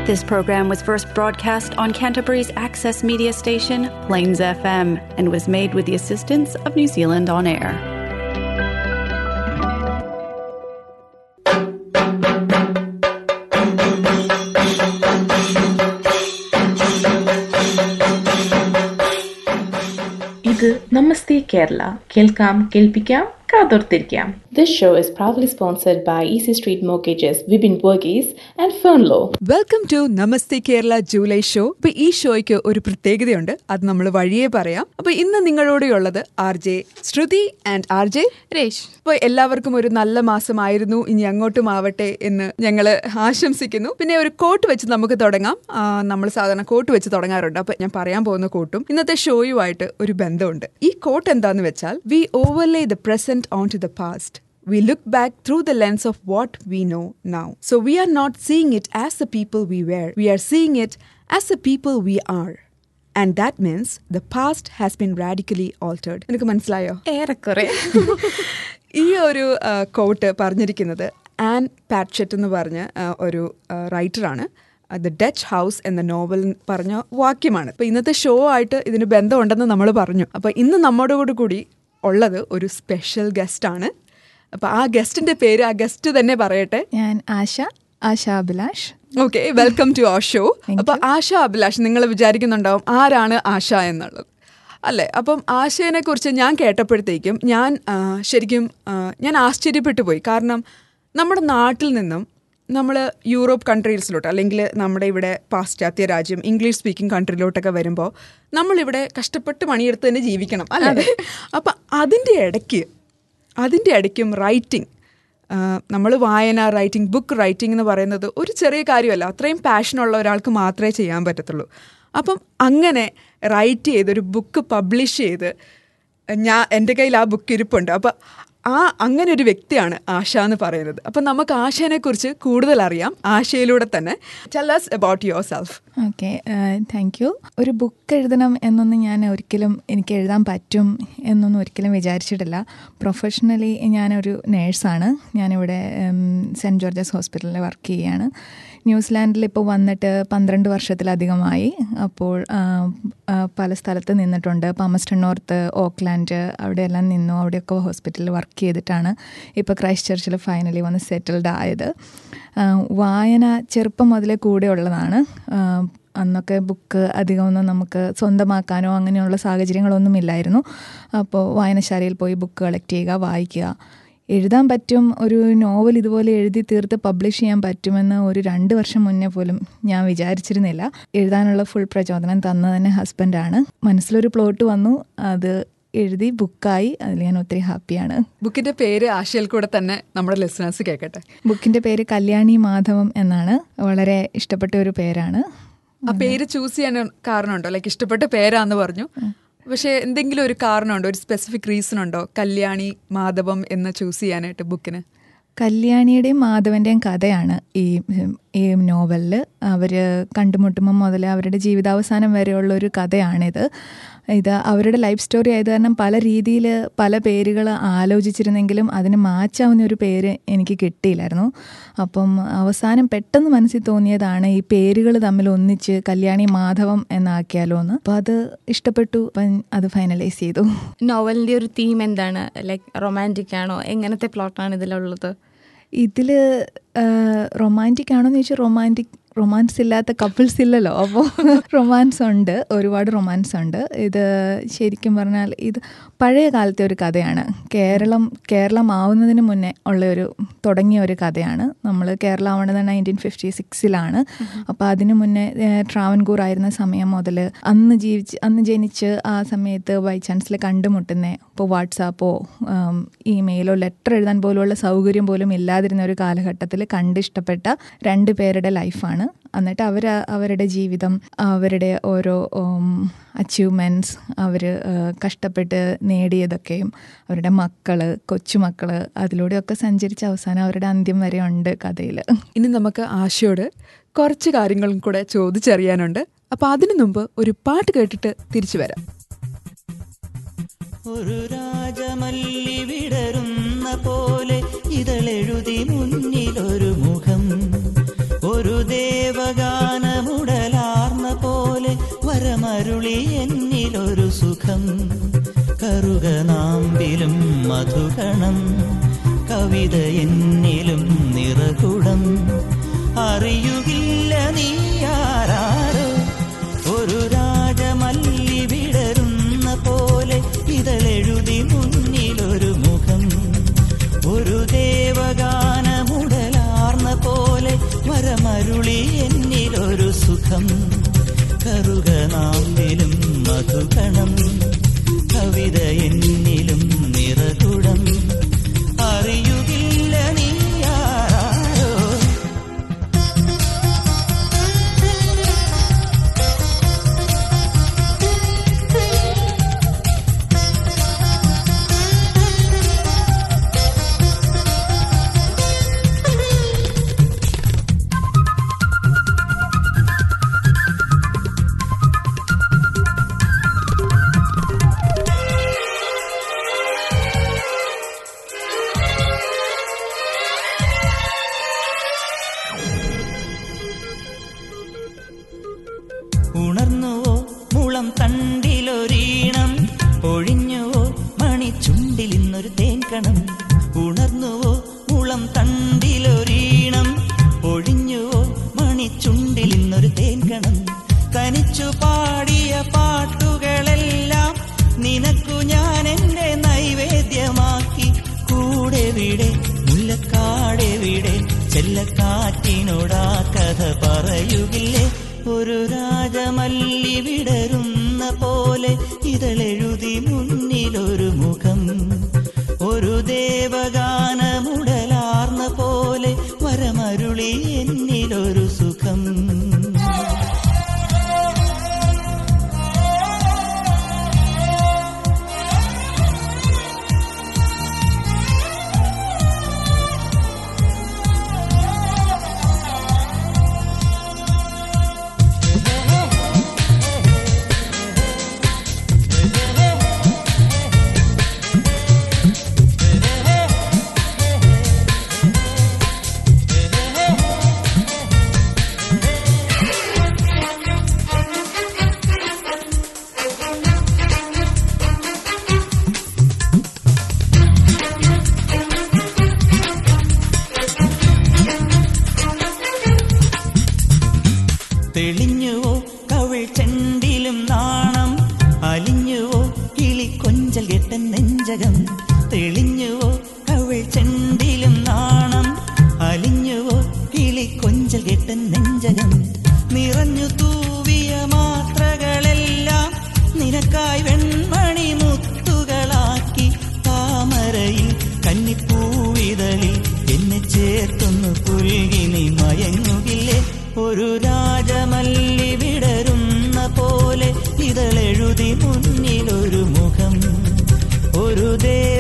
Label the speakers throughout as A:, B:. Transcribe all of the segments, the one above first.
A: This program was first broadcast on Canterbury's access media station, Plains FM, and was made with the assistance of New Zealand On Air.
B: ഇത് നമസ്തേ കേരള കേൾക്കാം കേൾപ്പിക്കാം കാതോർത്തിരിക്കാം
C: This show is proudly sponsored by Easy Street Mortgages, Vibin Burgess, and Fernlow.
D: Welcome to Namaste Kerala July show അപ്പൊ ഈ ഷോയ്ക്ക് ഒരു പ്രത്യേകതയുണ്ട് അത് നമ്മൾ വഴിയേ പറയാം അപ്പൊ ഇന്ന് നിങ്ങളോടെയുള്ളത് R J Shruti and R J Resh അപ്പൊ എല്ലാവർക്കും ഒരു നല്ല മാസമായിരുന്നു ഇനി അങ്ങോട്ടും ആവട്ടെ എന്ന് ഞങ്ങൾ ആശംസിക്കുന്നു പിന്നെ ഒരു കോട്ട് വെച്ച് നമുക്ക് തുടങ്ങാം നമ്മൾ സാധാരണ കോട്ട് വെച്ച് തുടങ്ങാറുണ്ട് അപ്പൊ ഞാൻ പറയാൻ പോകുന്ന കോട്ടും ഇന്നത്തെ ഷോയുമായിട്ട് ഒരു ബന്ധമുണ്ട് ഈ കോട്ട് എന്താന്ന് വെച്ചാൽ we overlay the present on to the past We look back through the lens of what we know now. So we are not seeing it as the people we were, we are seeing it as the people we are. And that means the past has been radically altered. എനിക്ക് മനസ്സിലായോ
C: ഏറെക്കുറെ
D: ഈ ഒരു coat പറഞ്ഞിരിക്കുന്നത് an പാറ്റ്ഷെറ്റ് എന്ന് പറഞ്ഞ ആ, ഒരു റൈറ്ററാണ് ദ ഡച്ച് ഹൗസ് എന്ന നോവൽ പറഞ്ഞ വാക്യമാണ് അപ്പോൾ ഇന്നത്തെ ഷോ ആയിട്ട് ഇതിന് ബന്ധമുണ്ടെന്ന് നമ്മൾ പറഞ്ഞു അപ്പോൾ ഇന്ന് നമ്മോട് കൂടി ഉള്ളത് ഒരു സ്പെഷ്യൽ ഗസ്റ്റാണ് അപ്പോൾ ആ ഗസ്റ്റിന്റെ പേര് ആ ഗസ്റ്റ് തന്നെ പറയട്ടെ
E: ഞാൻ Asha Asha Abhilash
D: okay welcome to our show അപ്പൊ ആശ അഭിലാഷ് നിങ്ങൾ വിചാരിക്കുന്നുണ്ടാവും ആരാണ് ആശ എന്നുള്ളത് അല്ലേ അപ്പം ആശയനെ കുറിച്ച് ഞാൻ കേട്ടപ്പോഴത്തേക്കും ഞാൻ ആ, ശരിക്കും ആ, ഞാൻ ആശ്ചര്യപ്പെട്ടു പോയി കാരണം നമ്മുടെ നാട്ടിൽ നിന്നും നമ്മൾ യൂറോപ്പ് കൺട്രീസിലോട്ട് അല്ലെങ്കിൽ നമ്മുടെ ഇവിടെ പാശ്ചാത്യ രാജ്യം ഇംഗ്ലീഷ് സ്പീക്കിംഗ് കൺട്രിയിലോട്ടൊക്കെ വരുമ്പോൾ നമ്മളിവിടെ കഷ്ടപ്പെട്ട് പണിയെടുത്ത് തന്നെ ജീവിക്കണം അല്ലേ അപ്പം അതിൻ്റെ ഇടയ്ക്ക് അതിൻ്റെ ഇടയ്ക്കും റൈറ്റിംഗ് നമ്മൾ വായന റൈറ്റിംഗ് ബുക്ക് റൈറ്റിംഗ് എന്ന് പറയുന്നത് ഒരു ചെറിയ കാര്യമല്ല അത്രയും പാഷനുള്ള ഒരാൾക്ക് മാത്രമേ ചെയ്യാൻ പറ്റത്തുള്ളൂ അപ്പം അങ്ങനെ റൈറ്റ് ചെയ്ത് ഒരു ബുക്ക് പബ്ലിഷ് ചെയ്ത് ഞാൻ എൻ്റെ കയ്യിൽ ആ ബുക്ക് ഇരിപ്പുണ്ട് അപ്പം ആ അങ്ങനെ ഒരു വ്യക്തിയാണ് ആശ എന്ന് പറയുന്നത് അപ്പം നമുക്ക് ആശയെ കുറിച്ച് കൂടുതൽ അറിയാം ആശയിലൂടെ തന്നെ tell us about yourself
E: okay thank you ഒരു ബുക്ക് എഴുതണം എന്നൊന്നും ഞാൻ ഒരിക്കലും എനിക്ക് എഴുതാൻ പറ്റും എന്നൊന്നും ഒരിക്കലും വിചാരിച്ചിട്ടില്ല പ്രൊഫഷണലി ഞാനൊരു നേഴ്സാണ് ഞാനിവിടെ സെൻറ്റ് ജോർജസ് ഹോസ്പിറ്റലിൽ വർക്ക് ചെയ്യുകയാണ് ന്യൂസിലാൻഡിൽ ഇപ്പോൾ വന്നിട്ട് പന്ത്രണ്ട് വർഷത്തിലധികമായി അപ്പോൾ ആ, ആ, പല സ്ഥലത്ത് നിന്നിട്ടുണ്ട് പമസ്റ്റൺ നോർത്ത് ഓക്ലാൻഡ് അവിടെയെല്ലാം നിന്നു അവിടെയൊക്കെ ഹോസ്പിറ്റലിൽ വർക്ക് ചെയ്തിട്ടാണ് ഇപ്പോൾ ക്രൈസ്റ്റ് ചർച്ചിൽ ഫൈനലി വന്ന് സെറ്റിൽഡ് ആയത് ആ, വായന ചെറുപ്പം മുതലേ കൂടെ ഉള്ളതാണ് ആ, അന്നൊക്കെ ബുക്ക് അധികമൊന്നും നമുക്ക് സ്വന്തമാക്കാനോ അങ്ങനെയുള്ള സാഹചര്യങ്ങളൊന്നും ഇല്ലായിരുന്നു അപ്പോൾ വായനശാലയിൽ പോയി ബുക്ക് കളക്ട് ചെയ്യുക വായിക്കുക എഴുതാൻ പറ്റും ഒരു നോവൽ ഇതുപോലെ എഴുതി തീർത്ത് പബ്ലിഷ് ചെയ്യാൻ പറ്റുമെന്ന് ഒരു രണ്ട് വർഷം മുന്നേ പോലും ഞാൻ വിചാരിച്ചിരുന്നില്ല എഴുതാനുള്ള ഫുൾ പ്രചോദനം തന്നത് തന്നെ ഹസ്ബൻഡാണ് മനസ്സിലൊരു പ്ലോട്ട് വന്നു അത് എഴുതി ബുക്കായി അതിൽ ഞാൻ ഒത്തിരി ഹാപ്പിയാണ്
D: ബുക്കിൻ്റെ പേര് ആശയിൽ കൂടെ തന്നെ നമ്മുടെ ലിസണേഴ്സ് കേൾക്കട്ടെ
E: ബുക്കിൻ്റെ പേര് കല്യാണി മാധവം എന്നാണ് വളരെ ഇഷ്ടപ്പെട്ട ഒരു പേരാണ്
D: ആ പേര് ചൂസ് ചെയ്യാൻ കാരണമുണ്ടോ ലൈക്ക് ഇഷ്ടപ്പെട്ട പേരാന്ന് പറഞ്ഞു പക്ഷെ എന്തെങ്കിലും ഒരു കാരണമുണ്ടോ ഒരു സ്പെസിഫിക് റീസൺ ഉണ്ടോ കല്യാണി മാധവം എന്ന് ചൂസ് ചെയ്യാനായിട്ട് ബുക്കിന്
E: കല്യാണിയുടെയും മാധവൻ്റെയും കഥയാണ് ഈ ഈ നോവലിൽ അവർ കണ്ടുമുട്ടുമ്പോൾ മുതൽ അവരുടെ ജീവിതാവസാനം വരെയുള്ള ഒരു കഥയാണിത് ഇത് അവരുടെ ലൈഫ് സ്റ്റോറി ആയത് കാരണം പല രീതിയിൽ പല പേരുകൾ ആലോചിച്ചിരുന്നെങ്കിലും അതിന് മാച്ചാവുന്ന ഒരു പേര് എനിക്ക് കിട്ടിയില്ലായിരുന്നു അപ്പം അവസാനം പെട്ടെന്ന് മനസ്സിൽ തോന്നിയതാണ് ഈ പേരുകൾ തമ്മിൽ ഒന്നിച്ച് കല്യാണി മാധവം എന്നാക്കിയാലോ എന്ന് അപ്പം അത് ഇഷ്ടപ്പെട്ടു അപ്പം അത് ഫൈനലൈസ് ചെയ്തു
C: നോവലിന്റെ ഒരു തീം എന്താണ് ലൈക്ക് റൊമാൻറ്റിക് ആണോ എങ്ങനത്തെ പ്ലോട്ടാണ് ഇതിലുള്ളത്
E: ഇതിൽ റൊമാൻറ്റിക് ആണോ എന്ന് ചോദിച്ചാൽ റൊമാൻറ്റിക് റൊമാൻസ് ഇല്ലാത്ത കപ്പിൾസ് ഇല്ലല്ലോ അപ്പോൾ റൊമാൻസ് ഉണ്ട് ഒരുപാട് റൊമാൻസ് ഉണ്ട് ഇത് ശരിക്കും പറഞ്ഞാൽ ഇത് പഴയ കാലത്തെ ഒരു കഥയാണ് കേരളം കേരളം ആവുന്നതിന് മുന്നേ ഉള്ള ഒരു തുടങ്ങിയ ഒരു കഥയാണ് നമ്മൾ കേരളം ആവണത് നയൻറ്റീൻ ഫിഫ്റ്റി സിക്സിലാണ് അപ്പോൾ അതിനു മുന്നേ ഏഹ്, ട്രാവൻകൂർ ആയിരുന്ന സമയം മുതൽ അന്ന് ജീവിച്ച് അന്ന് ജനിച്ച് ആ സമയത്ത് ബൈ ചാൻസിൽ കണ്ടുമുട്ടുന്ന ഇപ്പോൾ വാട്സാപ്പോ ഇമെയിലോ ലെറ്റർ എഴുതാൻ പോലുള്ള സൗകര്യം പോലും ഇല്ലാതിരുന്ന ഒരു കാലഘട്ടത്തിൽ കണ്ടിഷ്ടപ്പെട്ട രണ്ട് പേരുടെ ലൈഫാണ് എന്നിട്ട് അവർ അവരുടെ ജീവിതം അവരുടെ ഓരോ അച്ചീവ്മെൻറ്റ്സ് അവർ കഷ്ടപ്പെട്ട് നേടിയതൊക്കെയും അവരുടെ മക്കൾ കൊച്ചുമക്കൾ അതിലൂടെയൊക്കെ സഞ്ചരിച്ച അവസാനം അവരുടെ അന്ത്യം വരെ ഉണ്ട് കഥയിൽ
D: ഇനി നമുക്ക് ആശയോട് കുറച്ച് കാര്യങ്ങളും കൂടെ ചോദിച്ചറിയാനുണ്ട് അപ്പൊ അതിനു മുമ്പ് ഒരു പാട്ട് കേട്ടിട്ട് തിരിച്ചു വരാം
F: ഒരു രാജമല്ലി വിടരുന്ന പോലെ ഇതളെഴുതി മുന്നിലൊരു മുഖം ഒരു ദേവഗാന മധുകണം കവിത എന്നിലും നിറകുടം അറിയുകില്ല നീ ആരാരോ ഒരു രാജമല്ലി വിടരുന്ന പോലെ ഇതളെഴുതി മുന്നിലൊരു മുഖം ഒരു ദേവഗാനമുടലാർന്ന പോലെ വരമരുളി എന്നിലൊരു സുഖം കറുക നാമ്പിലും മധുകണം കവിത എന്നിലും നിറകുടം അറിയുകില്ല നീ ആരാരോ ഉണർന്നുവോ മുളം തണ്ടിലൊരീണം ഒഴിഞ്ഞുവോ മണിച്ചുണ്ടിൽ ഇന്നൊരു തേൻകണം ഉണർന്നുവോ മുളം തണ്ടിലൊരീണം ഒഴിഞ്ഞുവോ മണിച്ചുണ്ടിൽ ഇന്നൊരു തേൻകണം തനിച്ചു പാടിയ പാട്ടുകളെല്ലാം നിനക്കു ഞാൻ എന്റെ നൈവേദ്യമാക്കി കൂടെ വിടെ മുല്ലക്കാടെവിടെ ചെല്ലക്കാറ്റിനോടാ കഥ പറയുകില്ലേ ഒരു രാജമല്ലി വിടരുന്ന പോലെ ഇതളെഴുതി മുന്നിലൊരു മുഖം ഒരു ദേവഗാനമുടലാർന്ന പോലെ വരമരുളി എന്നിലൊരു സുഖം തെളിഞ്ഞുവോ കവിൾ ചെണ്ടിലും നാണം അലിഞ്ഞുവോ കിളി കൊഞ്ചൽ കെട്ടൻ നെഞ്ചകം തെളിഞ്ഞുവോ കവിൾ ചെണ്ടിലും നാണം അലിഞ്ഞുവോ കിളി കൊഞ്ചൽ കെട്ടൻ നെഞ്ചകം നിറഞ്ഞു തൂവിയ മാത്രകളെല്ലാം നിനക്കായി വെൺമണി മുത്തുകളാക്കി താമരയിൽ കന്നിപ്പൂവിതളിൽ എന്നെ ചേർത്തൊന്നു പുൽകി നീ മയങ്ങുകില്ലേ ഒരു രാജമല്ലി വിടരുന്ന പോലെ ഇതളെഴുതി മുന്നിലൊരു മുഖം ഒരു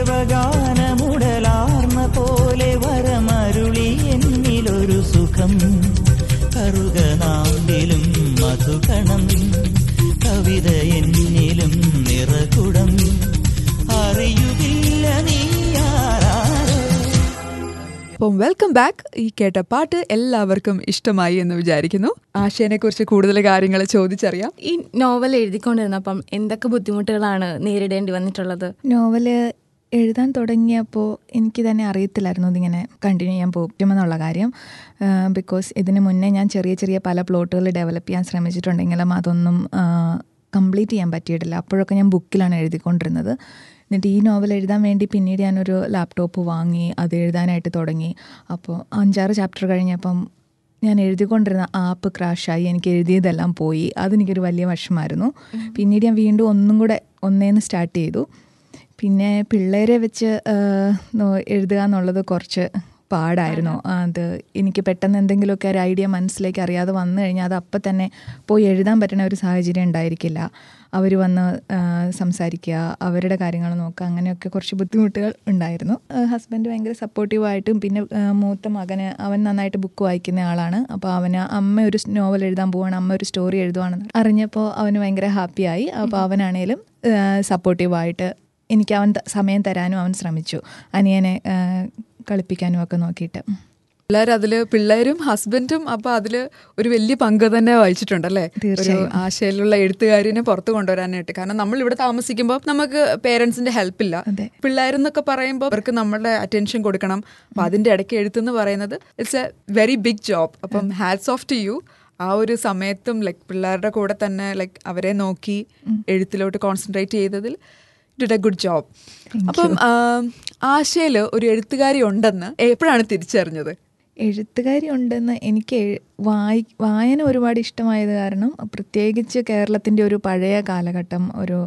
F: ദേവഗാനമുടലാർന്ന പോലെ വരമരുളി എന്നിലൊരു സുഖം കറുക നാമ്പിലും മധുകണം കവിത എന്നിലും നിറകുടം അറിയുകില്ല നീ ആരാരോ
D: അപ്പം വെൽക്കം ബാക്ക് ഈ കേട്ട പാട്ട് എല്ലാവർക്കും ഇഷ്ടമായി എന്ന് വിചാരിക്കുന്നു ആശയനെ കുറിച്ച് കൂടുതൽ കാര്യങ്ങൾ ചോദിച്ചറിയാം
C: ഈ നോവൽ എഴുതിക്കൊണ്ടിരുന്നപ്പം എന്തൊക്കെ ബുദ്ധിമുട്ടുകളാണ് നേരിടേണ്ടി വന്നിട്ടുള്ളത്
E: നോവല് എഴുതാൻ തുടങ്ങിയപ്പോൾ എനിക്ക് തന്നെ അറിയത്തില്ലായിരുന്നു ഇതിങ്ങനെ കണ്ടിന്യൂ ചെയ്യാൻ പറ്റുമെന്നുള്ള കാര്യം ബിക്കോസ് ഇതിന് മുന്നേ ഞാൻ ചെറിയ ചെറിയ പല പ്ലോട്ടുകൾ ഡെവലപ്പ് ചെയ്യാൻ ശ്രമിച്ചിട്ടുണ്ടെങ്കിലും അതൊന്നും കംപ്ലീറ്റ് ചെയ്യാൻ പറ്റിയിട്ടില്ല അപ്പോഴൊക്കെ ഞാൻ ബുക്കിലാണ് എഴുതിക്കൊണ്ടിരുന്നത് എന്നിട്ട് ഈ നോവൽ എഴുതാൻ വേണ്ടി പിന്നീട് ഞാനൊരു ലാപ്ടോപ്പ് വാങ്ങി അത് എഴുതാനായിട്ട് തുടങ്ങി അപ്പോൾ അഞ്ചാറ് ചാപ്റ്റർ കഴിഞ്ഞപ്പം ഞാൻ എഴുതിക്കൊണ്ടിരുന്ന ആപ്പ് ക്രാഷായി എനിക്ക് എഴുതിയതെല്ലാം പോയി അതെനിക്കൊരു വലിയ വിഷമായിരുന്നു പിന്നീട് ഞാൻ വീണ്ടും ഒന്നും കൂടെ ഒന്നേന്ന് സ്റ്റാർട്ട് ചെയ്തു പിന്നെ പിള്ളേരെ വെച്ച് ആ, നോ- എഴുതുക എന്നുള്ളത് കുറച്ച് പാടായിരുന്നു അത് എനിക്ക് പെട്ടെന്ന് എന്തെങ്കിലുമൊക്കെ ഒരു ഐഡിയ മനസ്സിലേക്ക് അറിയാതെ വന്നു കഴിഞ്ഞാൽ അത് അപ്പം തന്നെ പോയി എഴുതാൻ പറ്റുന്ന ഒരു സാഹചര്യം ഉണ്ടായിരിക്കില്ല അവർ വന്ന് ആ, സംസാരിക്കുക അവരുടെ കാര്യങ്ങൾ നോക്കുക അങ്ങനെയൊക്കെ കുറച്ച് ബുദ്ധിമുട്ടുകൾ ഉണ്ടായിരുന്നു ഹസ്ബൻഡ് ഭയങ്കര സപ്പോർട്ടീവായിട്ടും പിന്നെ ആ, മൂത്ത മകന് അവൻ നന്നായിട്ട് ബുക്ക് വായിക്കുന്ന ആളാണ് അപ്പോൾ അവന് അമ്മ ഒരു നോവൽ എഴുതാൻ പോവാണ് അമ്മ ഒരു സ്റ്റോറി എഴുതുവാണെന്ന് അറിഞ്ഞപ്പോൾ അവന് ഭയങ്കര ഹാപ്പിയായി അപ്പോൾ അവനാണേലും സപ്പോർട്ടീവായിട്ട് എനിക്ക് അവൻ ത- സമയം തരാനും അവൻ ശ്രമിച്ചു അനിയനെ ആ, കളിപ്പിക്കാനും ഒക്കെ നോക്കിയിട്ട്
D: പിള്ളേർ അതില് പിള്ളേരും ഹസ്ബൻഡും അപ്പൊ അതില് ഒരു വലിയ പങ്ക് തന്നെ വഹിച്ചിട്ടുണ്ടല്ലേ ഒരു
E: തീർച്ചയായും.
D: ആശയിലുള്ള എഴുത്തുകാരിനെ പുറത്തു കൊണ്ടുവരാനായിട്ട് കാരണം നമ്മൾ ഇവിടെ താമസിക്കുമ്പോൾ നമുക്ക് പേരൻസിന്റെ ഹെൽപ്പ് ഇല്ല
E: അതെ.
D: പിള്ളേരെന്നൊക്കെ പറയുമ്പോൾ അവർക്ക് നമ്മളുടെ അറ്റൻഷൻ കൊടുക്കണം അപ്പൊ അതിന്റെ ഇടയ്ക്ക് എഴുത്തെന്ന് പറയുന്നത് it's a very big job അപ്പം ഹാറ്റ്സ് ഓഫ് ടു യു ആ ഒരു സമയത്തും ലൈക്ക് പിള്ളേരുടെ കൂടെ തന്നെ ലൈക്ക് അവരെ നോക്കി എഴുത്തിലോട്ട് കോൺസെൻട്രേറ്റ് ചെയ്തതിൽ ഡിഡ് എ ഗുഡ് ജോബ് അപ്പം ആശയിൽ ഒരു എഴുത്തുകാരി ഉണ്ടെന്ന് എപ്പോഴാണ് തിരിച്ചറിഞ്ഞത്
E: എഴുത്തുകാരി ഉണ്ടെന്ന് എനിക്ക് എഴു- വായി വായന ഒരുപാട് ഇഷ്ടമായത് കാരണം പ്രത്യേകിച്ച് കേരളത്തിൻ്റെ ഒരു പഴയ കാലഘട്ടം ഒരു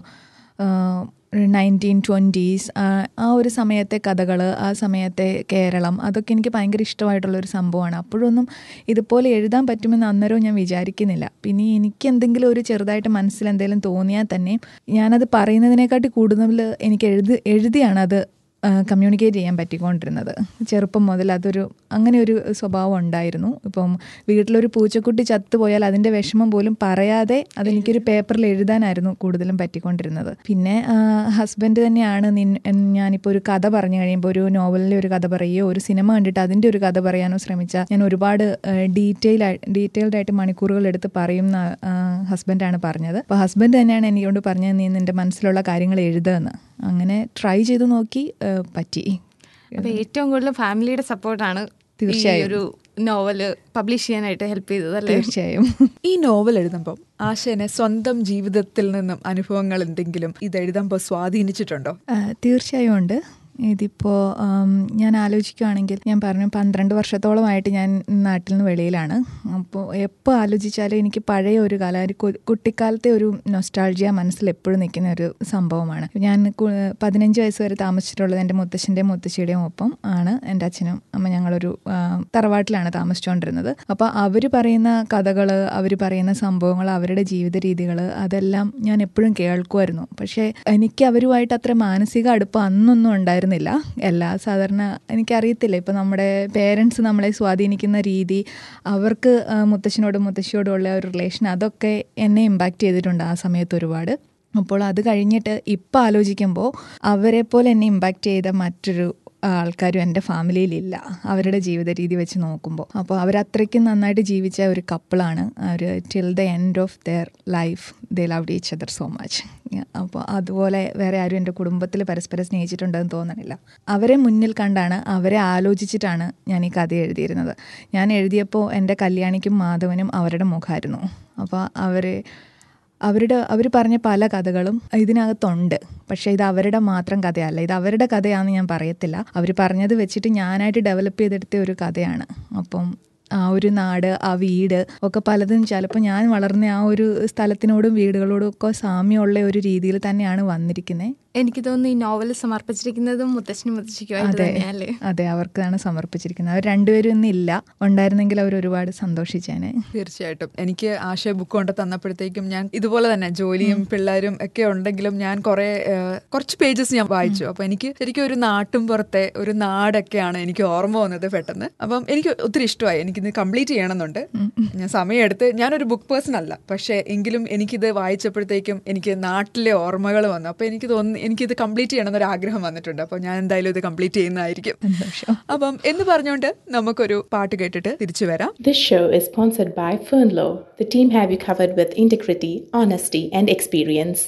E: നയൻറ്റീൻ ട്വൻറ്റീസ് ആ ഒരു സമയത്തെ കഥകൾ ആ സമയത്തെ കേരളം അതൊക്കെ എനിക്ക് ഭയങ്കര ഇഷ്ടമായിട്ടുള്ളൊരു സംഭവമാണ് അപ്പോഴൊന്നും ഇതുപോലെ എഴുതാൻ പറ്റുമെന്ന് അന്നേരവും ഞാൻ വിചാരിക്കുന്നില്ല പിന്നെ എനിക്ക് എന്തെങ്കിലും ഒരു ചെറുതായിട്ട് മനസ്സിൽ എന്തെങ്കിലും തോന്നിയാൽ തന്നെ ഞാനത് പറയുന്നതിനെക്കാട്ടി കൂടുതൽ എനിക്ക് എഴുതി എഴുതിയാണ് അത് കമ്മ്യൂണിക്കേറ്റ് ചെയ്യാൻ പറ്റിക്കൊണ്ടിരുന്നത് ചെറുപ്പം മുതൽ അതൊരു അങ്ങനെ ഒരു സ്വഭാവം ഉണ്ടായിരുന്നു ഇപ്പം വീട്ടിലൊരു പൂച്ചക്കുട്ടി ചത്തുപോയാൽ അതിൻ്റെ വിഷമം പോലും പറയാതെ അതെനിക്കൊരു പേപ്പറിൽ എഴുതാനായിരുന്നു കൂടുതലും പറ്റിക്കൊണ്ടിരുന്നത് പിന്നെ ഹസ്ബൻഡ് തന്നെയാണ് നിൻ ഞാനിപ്പോൾ ഒരു കഥ പറഞ്ഞു കഴിയുമ്പോൾ ഒരു നോവലിലെ ഒരു കഥ പറയുകയോ ഒരു സിനിമ കണ്ടിട്ട് അതിൻ്റെ ഒരു കഥ പറയാനോ ശ്രമിച്ചാൽ ഞാൻ ഒരുപാട് ഡീറ്റെയിൽ ഡീറ്റെയിൽഡ് ആയിട്ട് മണിക്കൂറുകൾ എടുത്ത് പറയുന്ന ഹസ്ബൻഡാണ് പറഞ്ഞത് അപ്പോൾ ഹസ്ബൻഡ് തന്നെയാണ് എനിക്കൊണ്ട് പറഞ്ഞത് നീ നിൻ്റെ മനസ്സിലുള്ള കാര്യങ്ങൾ എഴുതുമെന്ന് അങ്ങനെ ട്രൈ ചെയ്ത് നോക്കി ആ, പറ്റി
G: അപ്പൊ ഏറ്റവും കൂടുതൽ ഫാമിലിയുടെ സപ്പോർട്ടാണ്
E: തീർച്ചയായും.
G: ഒരു നോവല് പബ്ലിഷ് ചെയ്യാനായിട്ട് ഹെൽപ്പ് ചെയ്തത് അല്ലേ
E: തീർച്ചയായും
D: ഈ നോവൽ എഴുതുമ്പം ആശയനെ സ്വന്തം ജീവിതത്തിൽ നിന്നും അനുഭവങ്ങൾ എന്തെങ്കിലും ഇത് എഴുതുമ്പോൾ സ്വാധീനിച്ചിട്ടുണ്ടോ
E: ആ, തീർച്ചയായും ഉണ്ട് ഇതിപ്പോൾ ഞാൻ ആലോചിക്കുകയാണെങ്കിൽ ഞാൻ പറഞ്ഞു പന്ത്രണ്ട് വർഷത്തോളമായിട്ട് ഞാൻ നാട്ടിൽ നിന്ന് വെളിയിലാണ് അപ്പോൾ എപ്പോൾ ആലോചിച്ചാലും എനിക്ക് പഴയ ഒരു കാലം ഒരു കു- കുട്ടിക്കാലത്തെ ഒരു നൊസ്റ്റാൾജിയ മനസ്സിൽ എപ്പോഴും നിൽക്കുന്ന ഒരു സംഭവമാണ് ഞാൻ കു- പതിനഞ്ച് വയസ്സ് വരെ താമസിച്ചിട്ടുള്ളത് എൻ്റെ മുത്തശ്ശൻ്റെയും മുത്തശ്ശിയുടെയും ഒപ്പം ആണ് എൻ്റെ അച്ഛനും അമ്മ ഞങ്ങളൊരു ആ, തറവാട്ടിലാണ് താമസിച്ചുകൊണ്ടിരുന്നത് അപ്പോൾ അവർ പറയുന്ന കഥകൾ അവർ പറയുന്ന സംഭവങ്ങൾ അവരുടെ ജീവിത രീതികൾ അതെല്ലാം ഞാൻ എപ്പോഴും കേൾക്കുമായിരുന്നു പക്ഷേ എനിക്ക് അവരുമായിട്ട് അത്ര മാനസിക അടുപ്പം അന്നൊന്നും ഉണ്ടായിരുന്നില്ല എല്ലാ സാധാരണ എനിക്കറിയത്തില്ല ഇപ്പം നമ്മുടെ പേരൻസ് നമ്മളെ സ്വാധീനിക്കുന്ന രീതി അവർക്ക് ആ, മുത്തശ്ശനോടും മുത്തശ്ശിയോടും ഉള്ള ഒരു റിലേഷൻ അതൊക്കെ എന്നെ ഇമ്പാക്റ്റ് ചെയ്തിട്ടുണ്ട് ആ സമയത്ത് ഒരുപാട് അപ്പോൾ അത് കഴിഞ്ഞിട്ട് ഇപ്പം ആലോചിക്കുമ്പോൾ അവരെ പോലെ എന്നെ ഇമ്പാക്റ്റ് ചെയ്ത മറ്റൊരു ആൾക്കാരും എൻ്റെ ഫാമിലിയിലില്ല അവരുടെ ജീവിത രീതി വെച്ച് നോക്കുമ്പോൾ അപ്പോൾ അവരത്രയ്ക്കും നന്നായിട്ട് ജീവിച്ച ഒരു കപ്പിളാണ് അവർ till the end of their life they love each other so much അപ്പോൾ അതുപോലെ വേറെ ആരും എൻ്റെ കുടുംബത്തിൽ പരസ്പരം സ്നേഹിച്ചിട്ടുണ്ടെന്ന് തോന്നണില്ല അവരെ മുന്നിൽ കണ്ടാണ് അവരെ ആലോചിച്ചിട്ടാണ് ഞാൻ ഈ കഥ എഴുതിയിരുന്നത് ഞാൻ എഴുതിയപ്പോൾ എൻ്റെ കല്യാണിക്കും മാധവനും അവരുടെ മുഖമായിരുന്നു അപ്പോൾ അവരെ അവരുടെ അവർ പറഞ്ഞ പല കഥകളും ഇതിനകത്തുണ്ട് പക്ഷേ ഇത് അവരുടെ മാത്രം കഥയല്ല ഇത് അവരുടെ കഥയാണെന്ന് ഞാൻ പറയത്തില്ല അവർ പറഞ്ഞത് വെച്ചിട്ട് ഞാനായിട്ട് ഡെവലപ്പ് ചെയ്തെടുത്ത ഒരു കഥയാണ് അപ്പം ആ ഒരു നാട് ആ വീട് ഒക്കെ പലതും ചിലപ്പോൾ ഞാൻ വളർന്ന ആ ഒരു സ്ഥലത്തിനോടും വീടുകളോടും ഒക്കെ സാമ്യമുള്ള ഒരു രീതിയിൽ തന്നെയാണ് വന്നിരിക്കുന്നത്
G: എനിക്ക് തോന്നുന്നു ഈ നോവൽ സമർപ്പിച്ചിരിക്കുന്നതും മുത്തശ്ശനും മുത്തശ്ശിക്കുമായിട്ട്
E: അതെ
G: തന്നെയല്ലേ
E: അതെ അവർക്കാണ് സമർപ്പിച്ചിരിക്കുന്നത് അവർ രണ്ടുപേരും ഇന്ന് ഇല്ല ഉണ്ടായിരുന്നെങ്കിൽ അവർ ഒരുപാട് സന്തോഷിച്ചേനെ
D: തീർച്ചയായിട്ടും എനിക്ക് ആശയ ബുക്ക് കൊണ്ട് തന്നപ്പോഴത്തേക്കും ഞാൻ ഇതുപോലെ തന്നെ ജോലിയും പിള്ളേരും ഒക്കെ ഉണ്ടെങ്കിലും ഞാൻ കുറെ കുറച്ച് പേജസ് ഞാൻ വായിച്ചു അപ്പൊ എനിക്ക് ശരിക്കും ഒരു നാട്ടും പുറത്തെ ഒരു നാടൊക്കെയാണ് എനിക്ക് ഓർമ്മ വന്നത് പെട്ടെന്ന് അപ്പം എനിക്ക് ഒത്തിരി ഇഷ്ടമായി എനിക്കിത് കംപ്ലീറ്റ് ചെയ്യണമെന്നുണ്ട് ഞാൻ സമയമെടുത്ത് ഞാനൊരു ബുക്ക് പേഴ്സൺ അല്ല പക്ഷേ എങ്കിലും എനിക്കിത് വായിച്ചപ്പോഴത്തേക്കും എനിക്ക് നാട്ടിലെ ഓർമ്മകൾ വന്നു അപ്പൊ എനിക്ക് തോന്നുന്നു എനിക്കിത് കംപ്ലീറ്റ് ചെയ്യണം എന്നൊരു ആഗ്രഹം വന്നിട്ടുണ്ട് അപ്പോൾ ഞാൻ എന്തായാലും ഇത് കംപ്ലീറ്റ് ചെയ്യുന്നതായിരിക്കും അപ്പം എന്ന് പറഞ്ഞുകൊണ്ട് നമുക്കൊരു പാട്ട് കേട്ടിട്ട് തിരിച്ചു വരാം
C: This show is sponsored by Fernlow. The team have you covered with integrity, honesty, and experience.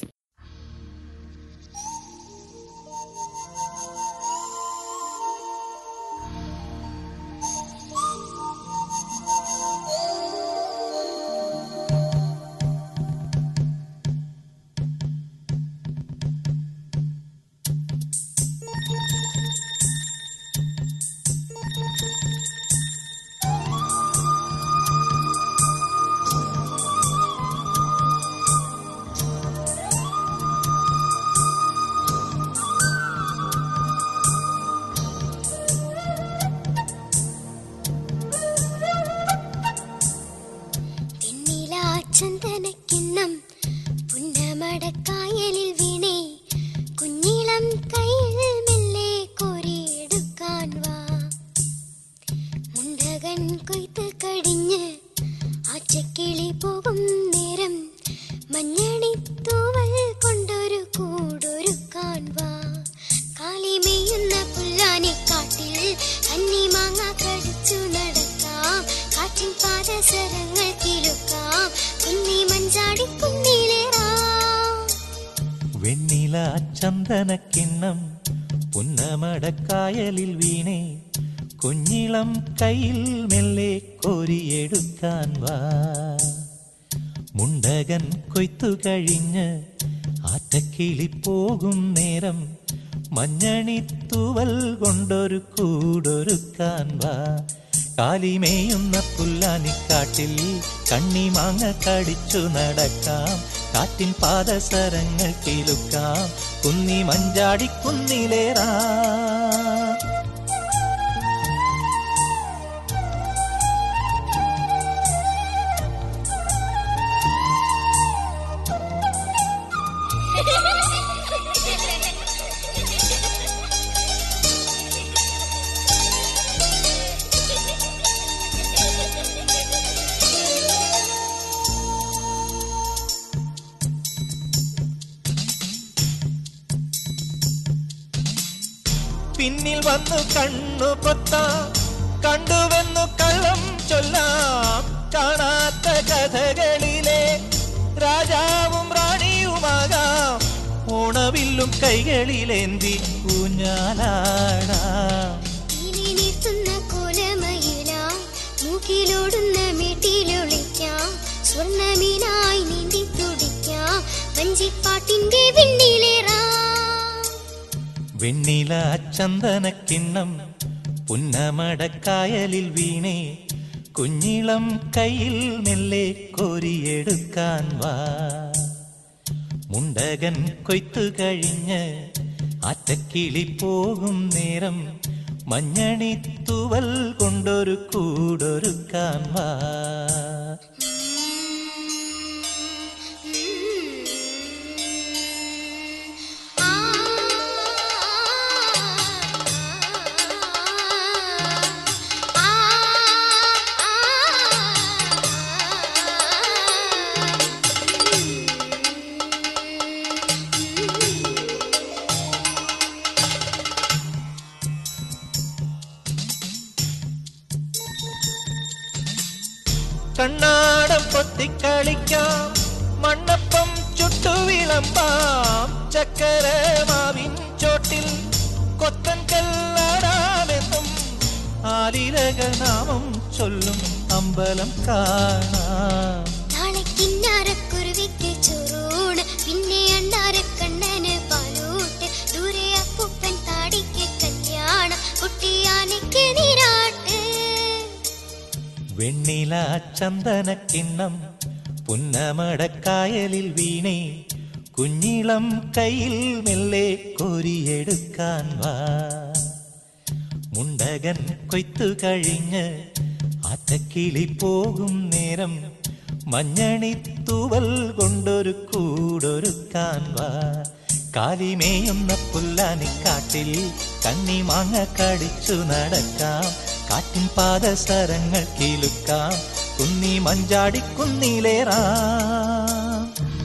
H: ചന്ദനക്കിണ്ണം പുന്നമടക്കായലിൽ വീണേ കുഞ്ഞിളം കയ്യിൽ മെല്ലെ കോരിയെടുക്കാൻ വാ മുണ്ടകൻ കൊയ്ത്ത് കഴിഞ്ഞ് ആച്ചക്കിളി പോകും നേരം മഞ്ഞണിത്തൂവൽ കൊണ്ടൊരു കൂടൊരുക്കാൻ വാ കാളിമെയ്യുന്ന പുല്ലാനെ കാട്ടിൽ കന്നിമാങ്ങ കടിച്ചു നട
F: ചന്ദനക്കിണ്ണം പുന്നമടക്കായലിൽ വീണേ കുഞ്ഞിളം കയ്യിൽ മെല്ലെ കോരിയെടുക്കാൻ വാ മുണ്ടകൻ കൊയ്ത്തു കഴിഞ്ഞ് ആറ്റക്കിളി പോകും നേരം മഞ്ഞണിത്തൂവൽ കൊണ്ടൊരു കൂടൊരുക്കാൻ വാ കാലിമേയുന്ന പുല്ലാനിക്കാട്ടിൽ കണ്ണിമാങ്ങ കടിച്ചു നടക്കാം കാറ്റിൻ പാദസരങ്ങൾ കേളുക്കാം കുന്നി മഞ്ചാടി കുന്നിലേറാ പിന്നിൽ വന്നു കണ്ണു പൊത്താം കണ്ടുവെന്നു കള്ളം ചൊല്ലാം കാണാത്ത കഥകളിലെ രാജാവും റാണിയുമാകാം ഓണവില്ലും കൈകളിലേന്തി ഊഞ്ഞാലാടാം
H: ഇനി നിർത്തുന്ന കോലമയിലാം മൂക്കിലോടുന്ന മേട്ടിലൊളിക്കാം സ്വർണ്ണമീനായി നീന്തി തുടിക്കാം വഞ്ചിപ്പാട്ടിന്റെ വിണ്ണിലേറാം
F: വെണ്ണില ചന്ദനക്കിണ്ണം പുന്നമടക്കായലിൽ വീണേ കുഞ്ഞിളം കയ്യിൽ മെല്ലെ കോരിയെടുക്കാൻ വാ മുണ്ടകൻ കൊയ്ത്തു കഴിഞ്ഞ് ആറ്റക്കിളി പോകും നേരം മഞ്ഞണി തൂവൽ കൊണ്ടൊരു കൂടൊരുക്കാൻ വാ കണ്ണാടം പൊത്തിക്കളിക്കാം മണ്ണപ്പം ചുട്ടു വിളമ്പാം ചക്കര മാവിൻ ചോട്ടിൽ കൊത്തൻ കല്ലാടാമെന്നും ആലിലകനാമം ചൊല്ലും അമ്പലം കാണാം
H: നാളെ കിന്നാരക്കുരുവിക്ക് ചൊറൂണ് പിന്നെ അണ്ണാരക്കണ്ണന് പാലൂട്ട് ദൂരെ അപ്പൂപ്പൻ താടിക്ക് കല്യാണം കുട്ടിയാനയ്ക്ക് നീരാട്ട്
F: വെണ്ണില ചന്ദനക്കിണ്ണം പുന്നമടക്കായലിൽ വീണേ കുഞ്ഞിളം കയ്യിൽ മെല്ലെ കോരിയെടുക്കാൻ വാ മുണ്ടകൻ കൊയ്ത്തു കഴിഞ്ഞ് ആറ്റക്കിളി പോകും നേരം മഞ്ഞണി തൂവൽ കൊണ്ടൊരു കൂടൊരുക്കാൻ വാ കാലിമേയുന്ന പുല്ലാനിക്കാട്ടിൽ കണ്ണി മാങ്ങ കടിച്ചു നടക്കാം കാറ്റിൻ പാദസരങ്ങൾ കീലുക്കാം കുന്നി മഞ്ചാടി കുന്നിലേറാം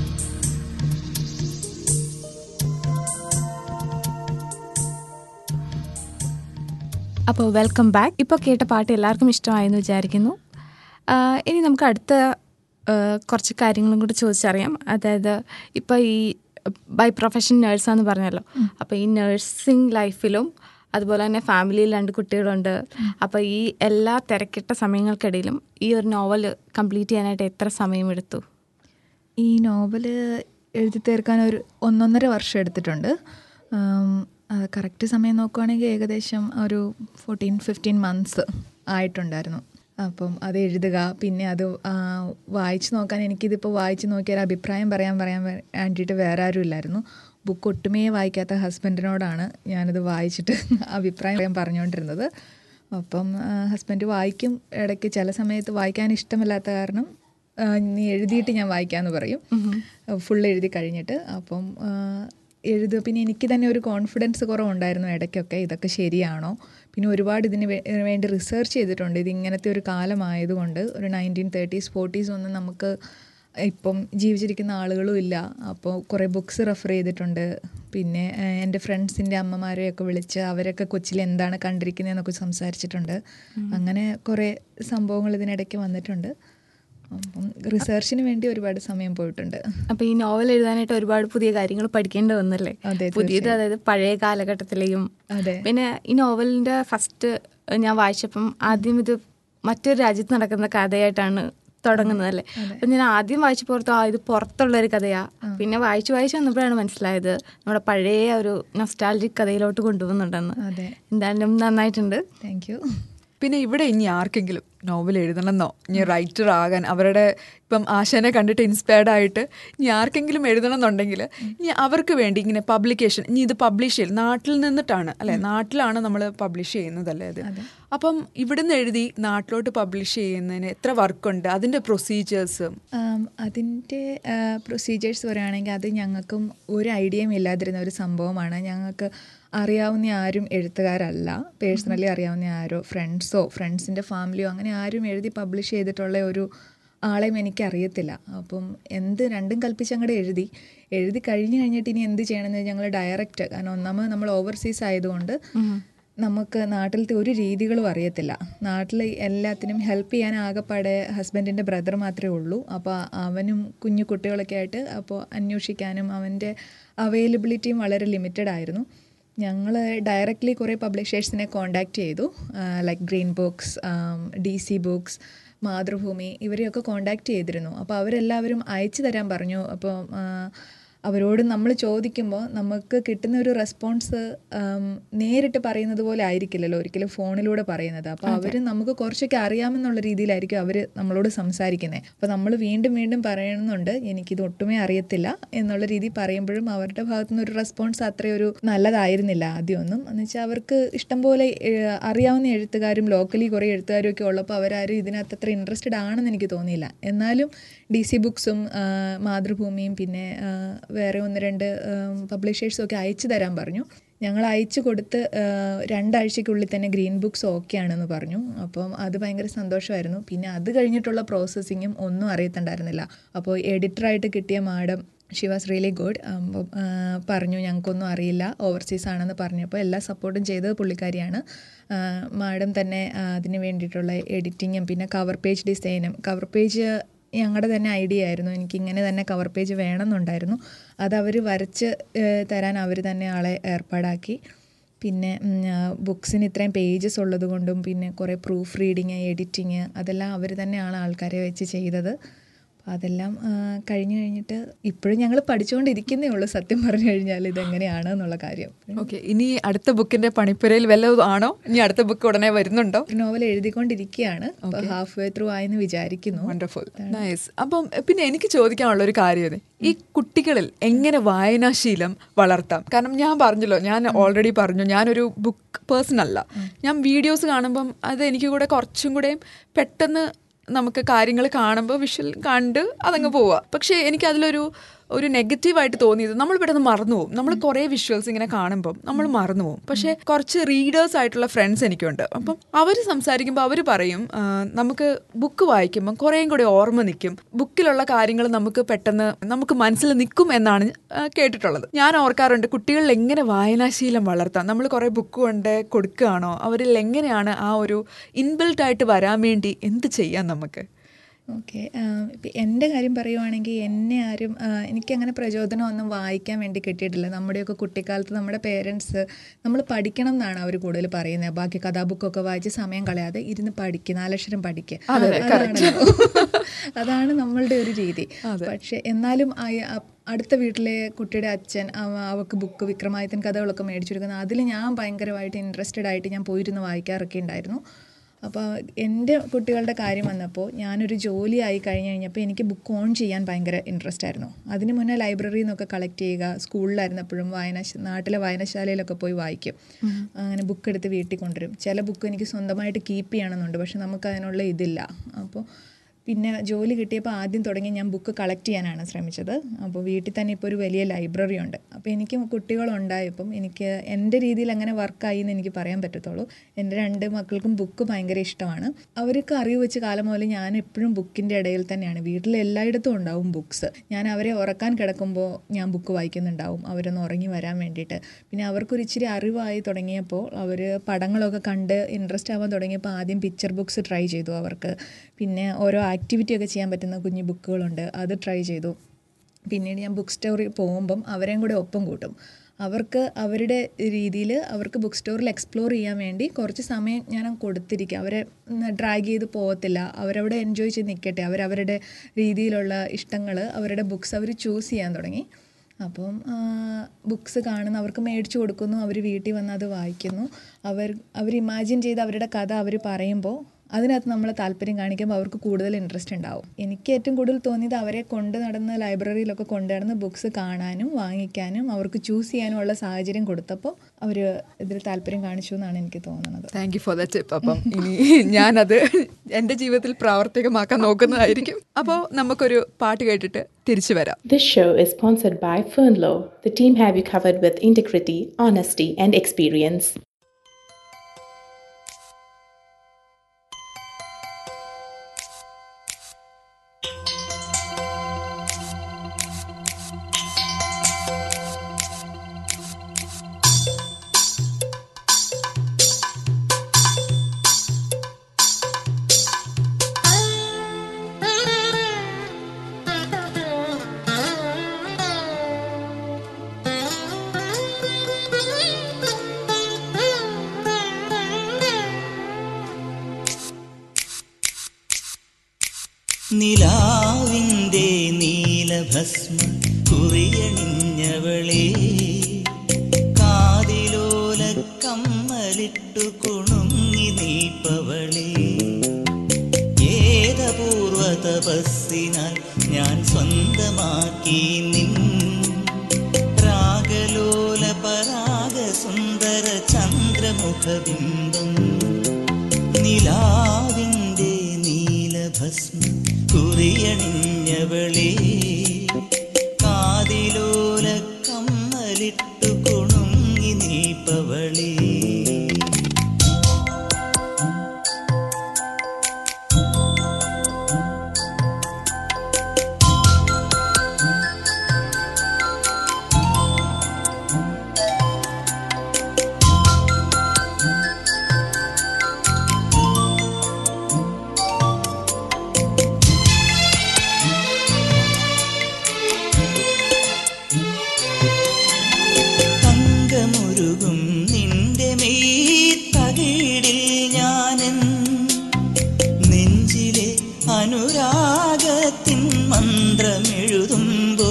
G: അപ്പോൾ വെൽക്കം ബാക്ക് ഇപ്പോൾ കേട്ട പാട്ട് എല്ലാവർക്കും ഇഷ്ടമായെന്ന് വിചാരിക്കുന്നു ആ, ഇനി നമുക്ക് അടുത്ത ആ, കുറച്ച് കാര്യങ്ങളും കൂടി ചോദിച്ചറിയാം അതായത് ഇപ്പോൾ ഈ ബൈ പ്രൊഫഷൻ നേഴ്സാന്ന് പറഞ്ഞല്ലോ അപ്പോൾ ഈ നഴ്സിംഗ് ലൈഫിലും അതുപോലെ തന്നെ ഫാമിലിയിൽ രണ്ട് കുട്ടികളുണ്ട് അപ്പോൾ ഈ എല്ലാ തിരക്കിട്ട സമയങ്ങൾക്കിടയിലും ഈ ഒരു നോവൽ കംപ്ലീറ്റ് ചെയ്യാനായിട്ട് എത്ര സമയമെടുത്തു
E: ഈ നോവല് എഴുതി തീർക്കാൻ ഒരു ഒന്നൊന്നര വർഷം എടുത്തിട്ടുണ്ട് കറക്റ്റ് സമയം നോക്കുവാണെങ്കിൽ ഏകദേശം ഒരു ഫോർട്ടീൻ ഫിഫ്റ്റീൻ മന്ത്സ് ആയിട്ടുണ്ടായിരുന്നു അപ്പം അത് എഴുതുക പിന്നെ അത് ആ, വായിച്ച് നോക്കാൻ എനിക്കിതിപ്പോൾ വായിച്ച് നോക്കിയ ഒരു അഭിപ്രായം പറയാൻ പറയാൻ വേ- വേണ്ടിയിട്ട് വേറെ ആരും ഇല്ലായിരുന്നു ബുക്ക് ഒട്ടുമേ വായിക്കാത്ത ഹസ്ബൻഡിനോടാണ് ഞാനിത് വായിച്ചിട്ട് അഭിപ്രായം പറയാൻ പറഞ്ഞുകൊണ്ടിരുന്നത് അപ്പം ഹസ്ബൻഡ് വായിക്കും ഇടയ്ക്ക് ചില സമയത്ത് വായിക്കാൻ ഇഷ്ടമില്ലാത്ത കാരണം ആ, നീ എഴുതിയിട്ട് ഞാൻ വായിക്കാമെന്ന് പറയും ഫുൾ എഴുതി കഴിഞ്ഞിട്ട് അപ്പം ആ, എഴുതുക പിന്നെ എനിക്ക് തന്നെ ഒരു കോൺഫിഡൻസ് കുറവുണ്ടായിരുന്നു ഇടയ്ക്കൊക്കെ ഇതൊക്കെ ശരിയാണോ പിന്നെ ഒരുപാട് ഇതിന് വേ- വേണ്ടി റിസർച്ച് ചെയ്തിട്ടുണ്ട് ഇത് ഇങ്ങനത്തെ ഒരു കാലമായതുകൊണ്ട് ഒരു നയൻറ്റീൻ തേർട്ടീസ് ഫോർട്ടീസ് ഒന്നും നമുക്ക് ഇപ്പം ജീവിച്ചിരിക്കുന്ന ആളുകളും ഇല്ല അപ്പോൾ കുറേ ബുക്സ് റെഫർ ചെയ്തിട്ടുണ്ട് പിന്നെ ആ, എൻ്റെ ഫ്രണ്ട്സിൻ്റെ അമ്മമാരെയൊക്കെ വിളിച്ച് അവരൊക്കെ കൊച്ചിയിൽ എന്താണ് കണ്ടിരിക്കുന്നതെന്നൊക്കെ സംസാരിച്ചിട്ടുണ്ട് അങ്ങനെ കുറേ സംഭവങ്ങൾ ഇതിനിടയ്ക്ക് വന്നിട്ടുണ്ട് അപ്പം റിസർച്ചിന് വേണ്ടി ഒരുപാട് സമയം പോയിട്ടുണ്ട്
G: അപ്പൊ ഈ നോവൽ എഴുതാനായിട്ട് ഒരുപാട് പുതിയ കാര്യങ്ങൾ പഠിക്കേണ്ടി വന്നല്ലേ
E: അതെ,
G: പുതിയത് അതായത് പഴയ കാലഘട്ടത്തിലെയും
E: അതെ.
G: പിന്നെ ഈ നോവലിന്റെ ഫസ്റ്റ് ഞാൻ വായിച്ചപ്പം ആദ്യം ഇത് മറ്റൊരു രാജ്യത്ത് നടക്കുന്ന കഥയായിട്ടാണ് തുടങ്ങുന്നത് അല്ലേ അപ്പൊ ഞാൻ ആദ്യം വായിച്ചു പുറത്തു ആ ഇത് പുറത്തുള്ള ഒരു കഥയാ പിന്നെ വായിച്ചു വായിച്ചു വന്നപ്പോഴാണ് മനസ്സിലായത് നമ്മുടെ പഴയ ഒരു നൊസ്റ്റാലജിക് കഥയിലോട്ട് കൊണ്ടുപോകുന്നുണ്ടെന്ന്
E: അതെ
G: എന്തായാലും നന്നായിട്ടുണ്ട്
E: താങ്ക് യു
D: പിന്നെ ഇവിടെ ഇനി ആർക്കെങ്കിലും നോവൽ എഴുതണമെന്നോ ഇനി റൈറ്റർ ആകാൻ അവരുടെ ഇപ്പം ആശാനെ കണ്ടിട്ട് ഇൻസ്പയർഡ് ആയിട്ട് ഇനി ആർക്കെങ്കിലും എഴുതണം എന്നുണ്ടെങ്കിൽ ഇനി അവർക്ക് വേണ്ടി ഇങ്ങനെ പബ്ലിക്കേഷൻ ഇനി ഇത് പബ്ലിഷ് ചെയ്യൽ നാട്ടിൽ നിന്നിട്ടാണ് അല്ലെ നാട്ടിലാണ് നമ്മൾ പബ്ലിഷ് ചെയ്യുന്നതല്ലേ അത് അപ്പം ഇവിടുന്ന് എഴുതി നാട്ടിലോട്ട് പബ്ലിഷ് ചെയ്യുന്നതിന് എത്ര വർക്കുണ്ട് അതിൻ്റെ പ്രൊസീജിയേഴ്സും
E: അതിൻ്റെ പ്രൊസീജിയേഴ്സ് പറയുകയാണെങ്കിൽ അത് ഞങ്ങൾക്കും ഒരു ഐഡിയയും ഇല്ലാതിരുന്ന ഒരു സംഭവമാണ് ഞങ്ങൾക്ക് അറിയാവുന്ന ആരും എഴുത്തുകാരല്ല പേഴ്സണലി അറിയാവുന്ന ആരോ ഫ്രണ്ട്സോ ഫ്രണ്ട്സിൻ്റെ ഫാമിലിയോ അങ്ങനെ ആരും എഴുതി പബ്ലിഷ് ചെയ്തിട്ടുള്ള ഒരു ആളെയും എനിക്കറിയത്തില്ല അപ്പം എന്ത് രണ്ടും കൽപ്പിച്ച് അങ്ങോട്ട് എഴുതി എഴുതി കഴിഞ്ഞ് കഴിഞ്ഞിട്ട് ഇനി എന്ത് ചെയ്യണമെന്ന് ഞങ്ങൾ ഡയറക്റ്റ് കാരണം ഒന്നാമത് നമ്മൾ ഓവർസീസ് ആയതുകൊണ്ട് നമുക്ക് നാട്ടിലത്തെ ഒരു രീതികളും അറിയത്തില്ല നാട്ടിൽ എല്ലാത്തിനും ഹെൽപ്പ് ചെയ്യാൻ ആകെപ്പാടെ ഹസ്ബൻഡിൻ്റെ ബ്രദർ മാത്രമേ ഉള്ളൂ അപ്പോൾ അവനും കുഞ്ഞു കുട്ടികളൊക്കെ ആയിട്ട് അപ്പോൾ അന്വേഷിക്കാനും അവൻ്റെ അവൈലബിലിറ്റിയും വളരെ ലിമിറ്റഡ് ആയിരുന്നു ഞങ്ങൾ ഡയറക്റ്റ്ലി കുറേ പബ്ലിഷേഴ്സിനെ കോണ്ടാക്ട് ചെയ്തു like green books D C books Mathrubhumi ഇവരെയൊക്കെ കോണ്ടാക്ട് ചെയ്തിരുന്നു അപ്പോൾ അവരെല്ലാവരും അയച്ചു തരാൻ പറഞ്ഞു അപ്പോൾ അവരോട് നമ്മൾ ചോദിക്കുമ്പോൾ നമുക്ക് കിട്ടുന്ന ഒരു റെസ്പോൺസ് നേരിട്ട് പറയുന്നത് പോലെ ആയിരിക്കില്ലല്ലോ ഒരിക്കലും ഫോണിലൂടെ പറയുന്നത് അപ്പോൾ അവർ നമുക്ക് കുറച്ചൊക്കെ അറിയാമെന്നുള്ള രീതിയിലായിരിക്കും അവർ നമ്മളോട് സംസാരിക്കുന്നത് അപ്പോൾ നമ്മൾ വീണ്ടും വീണ്ടും പറയുന്നുണ്ട് എനിക്കിത് ഒട്ടുമേ അറിയത്തില്ല എന്നുള്ള രീതി പറയുമ്പോഴും അവരുടെ ഭാഗത്തു നിന്ന് ഒരു റെസ്പോൺസ് അത്രയൊരു നല്ലതായിരുന്നില്ല ആദ്യമൊന്നും എന്ന് വെച്ചാൽ അവർക്ക് ഇഷ്ടംപോലെ ഏഹ്, അറിയാവുന്ന എഴുത്തുകാരും ലോക്കലി കുറേ എഴുത്തുകാരും ഒക്കെ ഉള്ളപ്പോൾ അവരാരും ഇതിനകത്ത് അത്ര ഇൻട്രസ്റ്റഡ് ആണെന്ന് എനിക്ക് തോന്നിയില്ല എന്നാലും ഡി സി ബുക്സും മാതൃഭൂമിയും പിന്നെ ആ, വേറെ ഒന്ന് രണ്ട് പബ്ലിഷേഴ്സും ഒക്കെ അയച്ചു തരാൻ പറഞ്ഞു ഞങ്ങൾ അയച്ചു കൊടുത്ത് ആ, രണ്ടാഴ്ചയ്ക്കുള്ളിൽ തന്നെ ഗ്രീൻ ബുക്സ് ഓക്കെ ആണെന്ന് പറഞ്ഞു അപ്പം അത് ഭയങ്കര സന്തോഷമായിരുന്നു പിന്നെ അത് കഴിഞ്ഞിട്ടുള്ള പ്രോസസ്സിങ്ങും ഒന്നും അറിയത്തുണ്ടായിരുന്നില്ല അപ്പോൾ എഡിറ്ററായിട്ട് കിട്ടിയ madam she was really good അപ്പം ആ, പറഞ്ഞു ഞങ്ങൾക്കൊന്നും അറിയില്ല ഓവർസീസ് ആണെന്ന് പറഞ്ഞപ്പോൾ എല്ലാ സപ്പോർട്ടും ചെയ്തത് പുള്ളിക്കാരിയാണ് മാഡം തന്നെ ആ, അതിന് വേണ്ടിയിട്ടുള്ള എഡിറ്റിങ്ങും പിന്നെ കവർ പേജ് ഡിസൈനും കവർ പേജ് ഞങ്ങളുടെ തന്നെ ഐഡിയ ആയിരുന്നു എനിക്ക് ഇങ്ങനെ തന്നെ കവർ പേജ് വേണമെന്നുണ്ടായിരുന്നു അത് അവർ വരച്ച് ഏഹ്, തരാൻ അവർ തന്നെ ആളെ ഏർപ്പാടാക്കി പിന്നെ ബുക്സിന് ഇത്രയും പേജസ് ഉള്ളത് കൊണ്ടും പിന്നെ കുറേ പ്രൂഫ് റീഡിങ് എഡിറ്റിങ് അതെല്ലാം അവർ തന്നെയാണ് ആൾക്കാരെ വെച്ച് ചെയ്തത് അപ്പോൾ അതെല്ലാം ആ, കഴിഞ്ഞ് കഴിഞ്ഞിട്ട് ഇപ്പോഴും ഞങ്ങൾ പഠിച്ചുകൊണ്ടിരിക്കുന്നേ ഉള്ളൂ സത്യം പറഞ്ഞു കഴിഞ്ഞാൽ ഇതെങ്ങനെയാണ് എന്നുള്ള കാര്യം
D: ഓക്കെ ഇനി അടുത്ത ബുക്കിന്റെ പണിപ്പുരയിൽ വല്ലതും ആണോ ഇനി അടുത്ത ബുക്ക് ഉടനെ വരുന്നുണ്ടോ
E: ഒരു നോവൽ എഴുതിക്കൊണ്ടിരിക്കുകയാണ് അപ്പോൾ ഹാഫ് വേ ത്രൂ ആയെന്ന് വിചാരിക്കുന്നു
D: വണ്ടർഫുൾ നൈസ് അപ്പം പിന്നെ എനിക്ക് ചോദിക്കാനുള്ള ഒരു കാര്യം ഈ കുട്ടികളിൽ എങ്ങനെ വായനാശീലം വളർത്താം കാരണം ഞാൻ പറഞ്ഞല്ലോ ഞാൻ ഓൾറെഡി പറഞ്ഞു ഞാനൊരു ബുക്ക് പേഴ്സൺ അല്ല ഞാൻ വീഡിയോസ് കാണുമ്പം അത് എനിക്ക് കൂടെ കുറച്ചും കൂടെ പെട്ടെന്ന് നമുക്ക് കാര്യങ്ങൾ കാണുമ്പോൾ വിഷ്വൽ കണ്ട് അതങ്ങ് പോവുക പക്ഷേ എനിക്ക് അതിലൊരു ഒരു നെഗറ്റീവായിട്ട് തോന്നിയത് നമ്മൾ പെട്ടെന്ന് മറന്നു പോകും നമ്മൾ കുറേ വിഷ്വൽസ് ഇങ്ങനെ കാണുമ്പം നമ്മൾ മറന്നു പോകും പക്ഷേ കുറച്ച് റീഡേഴ്സ് ആയിട്ടുള്ള ഫ്രണ്ട്സ് എനിക്കുണ്ട് അപ്പം അവർ സംസാരിക്കുമ്പോൾ അവർ പറയും ആ, നമുക്ക് ബുക്ക് വായിക്കുമ്പം കുറേയും കൂടി ഓർമ്മ നിൽക്കും ബുക്കിലുള്ള കാര്യങ്ങൾ നമുക്ക് പെട്ടെന്ന് നമുക്ക് മനസ്സിൽ നിൽക്കും എന്നാണ് ആ, കേട്ടിട്ടുള്ളത് ഞാൻ ഓർക്കാറുണ്ട് കുട്ടികളിൽ എങ്ങനെ വായനാശീലം വളർത്താം നമ്മൾ കുറേ ബുക്ക് കൊണ്ട് കൊടുക്കുകയാണോ അവരിൽ എങ്ങനെയാണ് ആ ഒരു ഇൻബിൽട്ട് ആയിട്ട് വരാൻ വേണ്ടി എന്ത് ചെയ്യാം നമുക്ക്
E: ഓക്കെ ഇപ്പം എൻ്റെ കാര്യം പറയുവാണെങ്കിൽ എന്നെ ആരും ആ, എനിക്കങ്ങനെ പ്രചോദനം ഒന്നും വായിക്കാൻ വേണ്ടി കിട്ടിയിട്ടില്ല നമ്മുടെയൊക്കെ കുട്ടിക്കാലത്ത് നമ്മുടെ പേരൻസ് നമ്മൾ പഠിക്കണം എന്നാണ് അവർ കൂടുതൽ പറയുന്നത് ബാക്കി കഥാബുക്കൊക്കെ വായിച്ച് സമയം കളയാതെ ഇരുന്ന് പഠിക്കുക നാലക്ഷരം പഠിക്കുക അതാണല്ലോ. അതാണ് നമ്മളുടെ ഒരു രീതി പക്ഷെ എന്നാലും അയ- അ- അടുത്ത വീട്ടിലെ കുട്ടിയുടെ അച്ഛൻ അവ- അവൾക്ക് ബുക്ക് വിക്രമാദിത്യൻ കഥകളൊക്കെ മേടിച്ചു കൊടുക്കുന്നത് അതിൽ ഞാൻ ഭയങ്കരമായിട്ട് ഇൻട്രസ്റ്റഡ് ആയിട്ട് ഞാൻ പോയിരുന്ന് വായിക്കാറൊക്കെ ഉണ്ടായിരുന്നു അപ്പോൾ എൻ്റെ കുട്ടികളുടെ കാര്യം വന്നപ്പോൾ ഞാനൊരു ജോലിയായി കഴിഞ്ഞ് കഴിഞ്ഞപ്പോൾ എനിക്ക് ബുക്ക് ഓൺ ചെയ്യാൻ ഭയങ്കര ഇൻട്രസ്റ്റ് ആയിരുന്നു അതിന് മുന്നേ ലൈബ്രറിയിൽ നിന്നൊക്കെ കളക്ട് ചെയ്യുക സ്കൂളിലായിരുന്നപ്പോഴും വായന നാട്ടിലെ വായനശാലയിലൊക്കെ പോയി വായിക്കും അങ്ങനെ ബുക്ക് എടുത്ത് വീട്ടിൽ കൊണ്ടുവരും ചില ബുക്ക് എനിക്ക് സ്വന്തമായിട്ട് കീപ്പ് ചെയ്യണമെന്നുണ്ട് പക്ഷെ നമുക്ക് അതിനുള്ള ഇതില്ല അപ്പോൾ പിന്നെ ജോലി കിട്ടിയപ്പോൾ ആദ്യം തുടങ്ങി ഞാൻ ബുക്ക് കളക്ട് ചെയ്യാനാണ് ശ്രമിച്ചത് അപ്പോൾ വീട്ടിൽ തന്നെ ഇപ്പോൾ ഒരു വലിയ ലൈബ്രറി ഉണ്ട് അപ്പോൾ എനിക്ക് കുട്ടികളുണ്ടായപ്പം എനിക്ക് എൻ്റെ രീതിയിൽ അങ്ങനെ വർക്കായി എന്ന് എനിക്ക് പറയാൻ പറ്റത്തുള്ളൂ എൻ്റെ രണ്ട് മക്കൾക്കും ബുക്ക് ഭയങ്കര ഇഷ്ടമാണ് അവർക്ക് അറിവ് വെച്ച് കാലം മുതൽ ഞാൻ എപ്പോഴും ബുക്കിൻ്റെ ഇടയിൽ തന്നെയാണ് വീട്ടിൽ എല്ലായിടത്തും ഉണ്ടാവും ബുക്സ് ഞാൻ അവരെ ഉറക്കാൻ കിടക്കുമ്പോൾ ഞാൻ ബുക്ക് വായിക്കുന്നുണ്ടാവും അവരൊന്ന് ഉറങ്ങി വരാൻ വേണ്ടിയിട്ട് പിന്നെ അവർക്കൊരു ഇച്ചിരി അറിവായി തുടങ്ങിയപ്പോൾ അവർ പടങ്ങളൊക്കെ കണ്ട് ഇൻട്രസ്റ്റ് ആവാൻ തുടങ്ങിയപ്പോൾ ആദ്യം പിക്ചർ ബുക്സ് ട്രൈ ചെയ്തു അവർക്ക് പിന്നെ ഓരോ ആക്ടിവിറ്റി ഒക്കെ ചെയ്യാൻ പറ്റുന്ന കുഞ്ഞു ബുക്കുകളുണ്ട് അത് ട്രൈ ചെയ്തു പിന്നീട് ഞാൻ ബുക്ക് സ്റ്റോറിൽ പോകുമ്പം അവരെയും കൂടെ ഒപ്പം കൂട്ടും അവർക്ക് അവരുടെ രീതിയിൽ അവർക്ക് ബുക്ക് സ്റ്റോറിൽ എക്സ്പ്ലോർ ചെയ്യാൻ വേണ്ടി കുറച്ച് സമയം ഞാൻ കൊടുത്തിരിക്കുക അവരെ ഡ്രാഗ് ചെയ്ത് പോകത്തില്ല അവരവിടെ എൻജോയ് ചെയ്ത് നിൽക്കട്ടെ അവരവരുടെ രീതിയിലുള്ള ഇഷ്ടങ്ങൾ അവരുടെ ബുക്സ് അവർ ചൂസ് ചെയ്യാൻ തുടങ്ങി അപ്പം ബുക്സ് കാണുന്നു അവർക്ക് മേടിച്ചു കൊടുക്കുന്നു അവർ വീട്ടിൽ വന്ന് അത് വായിക്കുന്നു അവർ അവർ ഇമാജിൻ ചെയ്ത് അവരുടെ കഥ അവർ പറയുമ്പോൾ അതിനകത്ത് നമ്മൾ താല്പര്യം കാണിക്കുമ്പോൾ അവർക്ക് കൂടുതൽ ഇൻട്രസ്റ്റ് ഉണ്ടാവും എനിക്ക് ഏറ്റവും കൂടുതൽ തോന്നിയത് അവരെ കൊണ്ട് നടന്ന് ലൈബ്രറിയിലൊക്കെ കൊണ്ടു നടന്ന് ബുക്സ് കാണാനും വാങ്ങിക്കാനും അവർക്ക് ചൂസ് ചെയ്യാനും ഉള്ള സാഹചര്യം കൊടുത്തപ്പോൾ അവർ ഇതിൽ താല്പര്യം കാണിച്ചു എന്നാണ് എനിക്ക് തോന്നുന്നത്
D: thank you for the tip അപ്പം ഇനി ഞാനത് എൻ്റെ ജീവിതത്തിൽ പ്രാവർത്തികമാക്കാൻ നോക്കുന്നതായിരിക്കും അപ്പോൾ നമുക്കൊരു പാട്ട് കേട്ടിട്ട് തിരിച്ചു വരാം
C: This show is sponsored by Fernlow. The team have you covered with integrity, honesty, and experience.
F: നിലാവിൻ്റെ നീലഭസ്മ കുറിയണിഞ്ഞവളെ കാതിലോല കമ്മലിട്ടു കുണുങ്ങി നീപ്പവളെ ഏതപൂർവ തപസ്സിനാൽ ഞാൻ സ്വന്തമാക്കി നിൻ രാഗലോല പരാഗ സുന്ദര ചന്ദ്രമുഖബിംബം നിലാവിൻ്റെ നീലഭസ്മ കുറിയണിഞ്ഞവളെ കാതിലോല കമ്മലിട്ടു കുണുങ്ങി നീപ്പവളേ തങ്കമുരുകും നിന്റെ മെയ് തകിടിൽ ഞാനൻ നെഞ്ചിലെ അനുരാഗത്തിൻ മന്ത്രമെഴുതുമ്പോ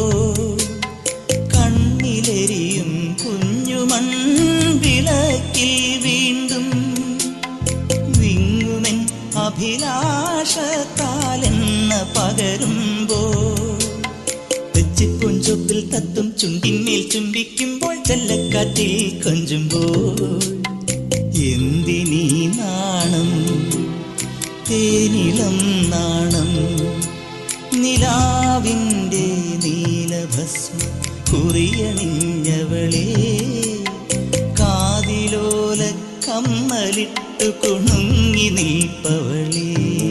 F: കണ്ണിലെരിയും കുഞ്ഞുമൺ വിളക്കിൽ വീണ്ടും വിങ്ങുമെൻ അഭിലാഷത്താലെന്ന പകരുമ്പോ തെച്ചിപ്പൊഞ്ചൊപ്പിൽ തത്തും ചുണ്ടിന്മേൽ ചുംബിക്കുമ്പോൾ ചെല്ലക്കാറ്റിൽ കൊഞ്ചുമ്പോൾ എന്തിനീ നാണം തേനിളം നാണം നിലാവിൻ്റെ നീലഭസ്മ കുറിയണിഞ്ഞവളെ കാതിലോല കമ്മലിട്ടു കുണുങ്ങി നീപ്പവളേ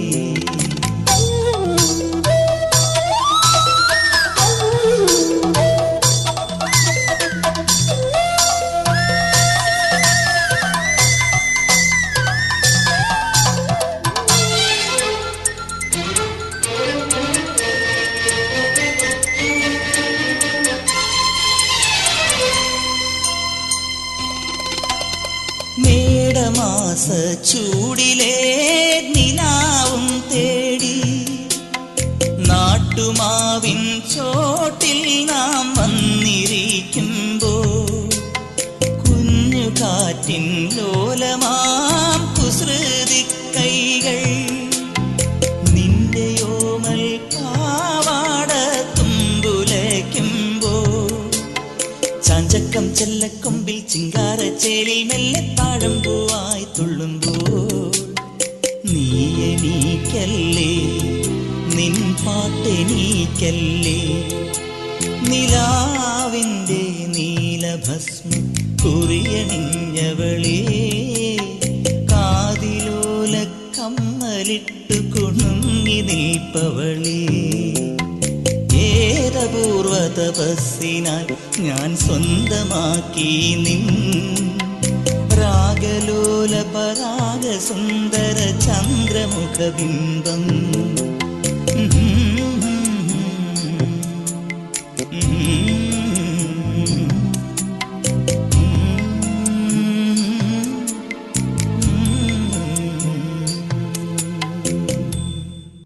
F: മേടമാസ ചൂടിലേ നിലാവും തേടി നാട്ടുമാവിൻ ചോട്ടിൽ നാം വന്നിരിക്കുമ്പോ കുഞ്ഞു കാറ്റിൻ ലോലമാം കുസൃതി കൈകൾ നിന്റെയോമൽ പാവാട തുമ്പുലയ്ക്കുമ്പോ ചാഞ്ചക്കം ചെല്ലക്കൊമ്പിൽ ചിങ്കാരച്ചേലിൽ മെല്ലെ താഴമ്പൂവായി തുള്ളുമ്പോൾ നീ എണീക്കല്ലേ നിൻ പാട്ടെണീക്കല്ലേ നിലാവിൻ്റെ നീലഭസ്മ കുറിയണിഞ്ഞവളേ കാതിലോല കമ്മലിട്ടു കുണുങ്ങി നീപ്പവളേ ഏതപൂർവ തപസ്സിനാൽ ഞാൻ സ്വന്തമാക്കി നിൻ രാഗലോല പരാഗ സുന്ദര ചന്ദ്രമുഖബിംബം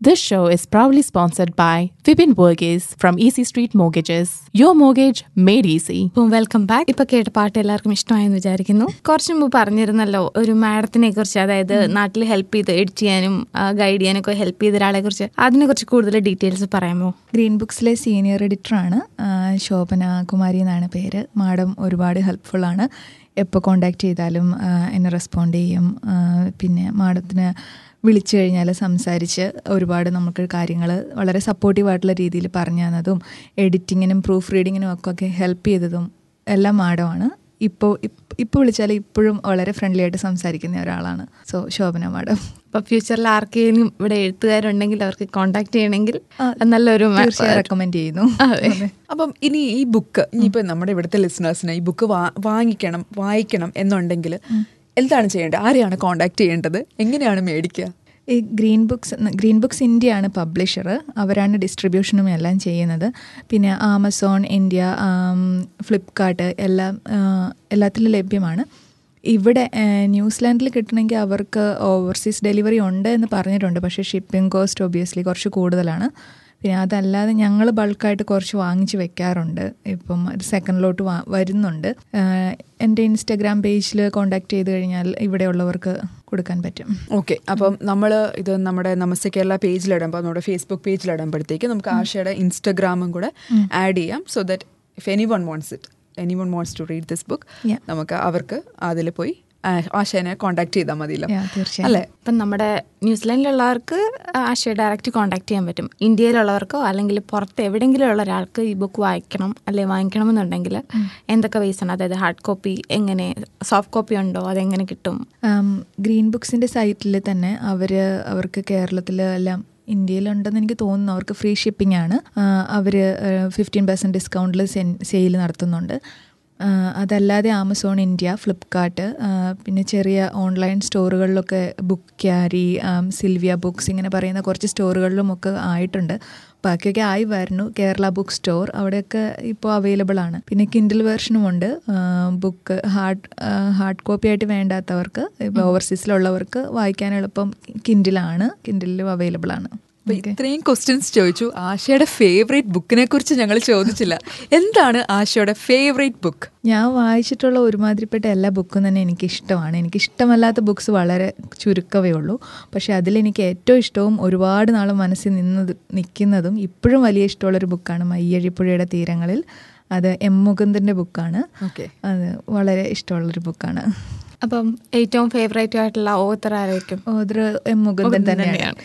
C: This show is proudly sponsored by Vipin Burgess from Easy Street Mortgages. Your mortgage made easy.
G: അപ്പം വെൽക്കം ബാക്ക് ഇപ്പൊ കേട്ട പാട്ട് എല്ലാവർക്കും ഇഷ്ടമായെന്ന് വിചാരിക്കുന്നു കുറച്ച് മുമ്പ് പറഞ്ഞിരുന്നല്ലോ ഒരു മാഡത്തിനെ കുറിച്ച് അതായത് നാട്ടിൽ ഹെൽപ്പ് ചെയ്ത് എഡിറ്റ് ചെയ്യാനും ഗൈഡ് ചെയ്യാനൊക്കെ ഹെൽപ്പ് ചെയ്ത ഒരാളെ കുറിച്ച് അതിനെ കുറിച്ച് കൂടുതൽ ഡീറ്റെയിൽസ് പറയാമോ
E: ഗ്രീൻ ബുക്സിലെ സീനിയർ എഡിറ്ററാണ് ശോഭന കുമാരി എന്നാണ് പേര് മാഡം ഒരുപാട് ഹെൽപ്ഫുള്ളാണ് എപ്പോൾ കോണ്ടാക്ട് ചെയ്താലും ആ, എന്നെ റെസ്പോണ്ട് ചെയ്യും ആ, പിന്നെ മാഡത്തിന് വിളിച്ചു കഴിഞ്ഞാൽ സംസാരിച്ച് ഒരുപാട് നമുക്ക് കാര്യങ്ങൾ വളരെ സപ്പോർട്ടീവായിട്ടുള്ള രീതിയിൽ പറഞ്ഞു തന്നതും എഡിറ്റിങ്ങിനും പ്രൂഫ് റീഡിങ്ങിനും ഒക്കെ ഒക്കെ ഹെൽപ്പ് ചെയ്തതും എല്ലാം മാഡമാണ് ഇപ്പോൾ ഇപ്പോൾ വിളിച്ചാൽ ഇപ്പോഴും വളരെ ഫ്രണ്ട്ലി ആയിട്ട് സംസാരിക്കുന്ന ഒരാളാണ് സോ ശോഭന മാഡം
G: അപ്പൊ ഫ്യൂച്ചറിൽ ആർക്കെങ്കിലും ഇവിടെ എഴുത്തുകാരുണ്ടെങ്കിൽ അവർക്ക് കോണ്ടാക്ട് ചെയ്യണമെങ്കിൽ നല്ലൊരു ma-
E: തീർച്ചയായും റെക്കമെൻഡ് ചെയ്യുന്നു
G: അതെ.
D: അപ്പം ഇനി ഈ ബുക്ക് ഇനിയിപ്പോൾ നമ്മുടെ ഇവിടുത്തെ ലിസണേഴ്സിന് ഈ ബുക്ക് വാങ്ങിക്കണം വായിക്കണം എന്നുണ്ടെങ്കിൽ എന്താണ് ചെയ്യേണ്ടത് ആരെയാണ് കോണ്ടാക്ട് ചെയ്യേണ്ടത് എങ്ങനെയാണ് മേടിക്കുക
E: ഈ ഗ്രീൻ ബുക്സ് ഗ്രീൻ ബുക്സ് ഇന്ത്യയാണ് പബ്ലിഷർ അവരാണ് ഡിസ്ട്രിബ്യൂഷനും എല്ലാം ചെയ്യുന്നത് പിന്നെ ആമസോൺ ഇന്ത്യ ആം, ഫ്ലിപ്കാർട്ട് എല്ലാം ആ, എല്ലാത്തിലും ലഭ്യമാണ് ഇവിടെ ആ, ന്യൂസിലാൻഡിൽ കിട്ടണമെങ്കിൽ അവർക്ക് ഓവർസീസ് ഡെലിവറി ഉണ്ട് എന്ന് പറഞ്ഞിട്ടുണ്ട് പക്ഷേ ഷിപ്പിംഗ് കോസ്റ്റ് ഒബിയസ്ലി കുറച്ച് കൂടുതലാണ് പിന്നെ അതല്ലാതെ ഞങ്ങൾ ബൾക്കായിട്ട് കുറച്ച് വാങ്ങിച്ച് വെക്കാറുണ്ട് ഇപ്പം ഒരു സെക്കൻഡിലോട്ട് വാ വരുന്നുണ്ട് ആഹ് എൻ്റെ ഇൻസ്റ്റഗ്രാം പേജിൽ കോണ്ടാക്ട് ചെയ്ത് കഴിഞ്ഞാൽ ഇവിടെയുള്ളവർക്ക് കൊടുക്കാൻ പറ്റും
D: ഓക്കെ അപ്പം നമ്മൾ ഇത് നമ്മുടെ നമസ്തേ കേരള പേജിലിടുമ്പോൾ നമ്മുടെ ഫേസ്ബുക്ക് പേജിലിടുമ്പോഴത്തേക്ക് നമുക്ക് ആശയുടെ ഇൻസ്റ്റഗ്രാമും കൂടെ ആഡ് ചെയ്യാം so that if anyone wants it anyone wants to read this book
E: Yeah.
D: നമുക്ക് അവർക്ക് അതിൽ പോയി ആ- ആശയനെ കോണ്ടാക്ട് ചെയ്താൽ മതിയല്ലോ
E: Yeah, തീർച്ചയായും.
D: അല്ലേ
G: ഇപ്പം നമ്മുടെ ന്യൂസിലാൻഡിലുള്ളവർക്ക് ആശയെ ഡയറക്റ്റ് കോൺടാക്ട് ചെയ്യാൻ പറ്റും ഇന്ത്യയിലുള്ളവർക്കോ അല്ലെങ്കിൽ പുറത്ത് എവിടെയെങ്കിലും ഉള്ള ഒരാൾക്ക് ഈ ബുക്ക് വായിക്കണം അല്ലെ വാങ്ങിക്കണമെന്നുണ്ടെങ്കിൽ എന്തൊക്കെ വേസ് ആണ് അതായത് ഹാർഡ് കോപ്പി എങ്ങനെ സോഫ്റ്റ് കോപ്പി ഉണ്ടോ അതെങ്ങനെ കിട്ടും
E: ആം, ഗ്രീൻ ബുക്സിൻ്റെ സൈറ്റിൽ തന്നെ അവർ അവർക്ക് കേരളത്തിൽ എല്ലാം ഇന്ത്യയിലുണ്ടെന്ന് എനിക്ക് തോന്നുന്നു അവർക്ക് ഫ്രീ ഷിപ്പിംഗ് ആണ് അവർ ഫിഫ്റ്റീൻ പെർസെൻറ്റ് ഡിസ്കൗണ്ടിൽ സെയിൽ നടത്തുന്നുണ്ട് ആ, അതല്ലാതെ ആമസോൺ ഇന്ത്യ ഫ്ലിപ്കാർട്ട് ആ, പിന്നെ ചെറിയ ഓൺലൈൻ സ്റ്റോറുകളിലൊക്കെ ബുക്ക് ക്യാരി സിൽവിയ ബുക്സ് ഇങ്ങനെ പറയുന്ന കുറച്ച് സ്റ്റോറുകളിലുമൊക്കെ ആയിട്ടുണ്ട് ബാക്കിയൊക്കെ ആയി വരുന്നു കേരള ബുക്ക് സ്റ്റോർ അവിടെയൊക്കെ ഇപ്പോൾ അവൈലബിൾ ആണ് പിന്നെ കിൻഡിൽ വെർഷനും ഉണ്ട് ബുക്ക് ഹാർഡ് ഹാർഡ് കോപ്പി ആയിട്ട് വേണ്ടാത്തവർക്ക് ഇപ്പോൾ ഓവർസീസിലുള്ളവർക്ക് വായിക്കാൻ എളുപ്പം കിൻഡിലാണ് കിൻഡിലും അവൈലബിൾ ആണ്
D: അപ്പൊ ഇത്രയും ക്വസ്റ്റ്യൻസ് ചോദിച്ചു ആശയുടെ ഫേവറേറ്റ് ബുക്കിനെ കുറിച്ച് ഞങ്ങൾ ചോദിച്ചില്ല എന്താണ് ആശയുടെ ഫേവറേറ്റ് ബുക്ക്
E: ഞാൻ വായിച്ചിട്ടുള്ള ഒരുമാതിരിപ്പെട്ട എല്ലാ ബുക്കും തന്നെ എനിക്ക് ഇഷ്ടമാണ് എനിക്ക് ഇഷ്ടമല്ലാത്ത ബുക്സ് വളരെ ചുരുക്കമേ ഉള്ളൂ പക്ഷേ അതിലെനിക്ക് ഏറ്റവും ഇഷ്ടവും ഒരുപാട് നാൾ മനസ്സിൽ നിന്നത് നിൽക്കുന്നതും ഇപ്പോഴും വലിയ ഇഷ്ടമുള്ളൊരു ബുക്കാണ് മയ്യഴിപ്പുഴയുടെ തീരങ്ങളിൽ അത് എം മുകുന്ദൻ്റെ ബുക്കാണ്
D: ഓക്കെ
E: അത് വളരെ ഇഷ്ടമുള്ളൊരു ബുക്കാണ്
G: അപ്പം ഏറ്റവും ഫേവറേറ്റ് ആയിട്ടുള്ള ഓത്തർ ആരായിരിക്കും
E: ഓതർ എം മുകുന്ദൻ
G: മുകുന്ദൻ
E: തന്നെയാണ്
G: തന്നെയാണ്.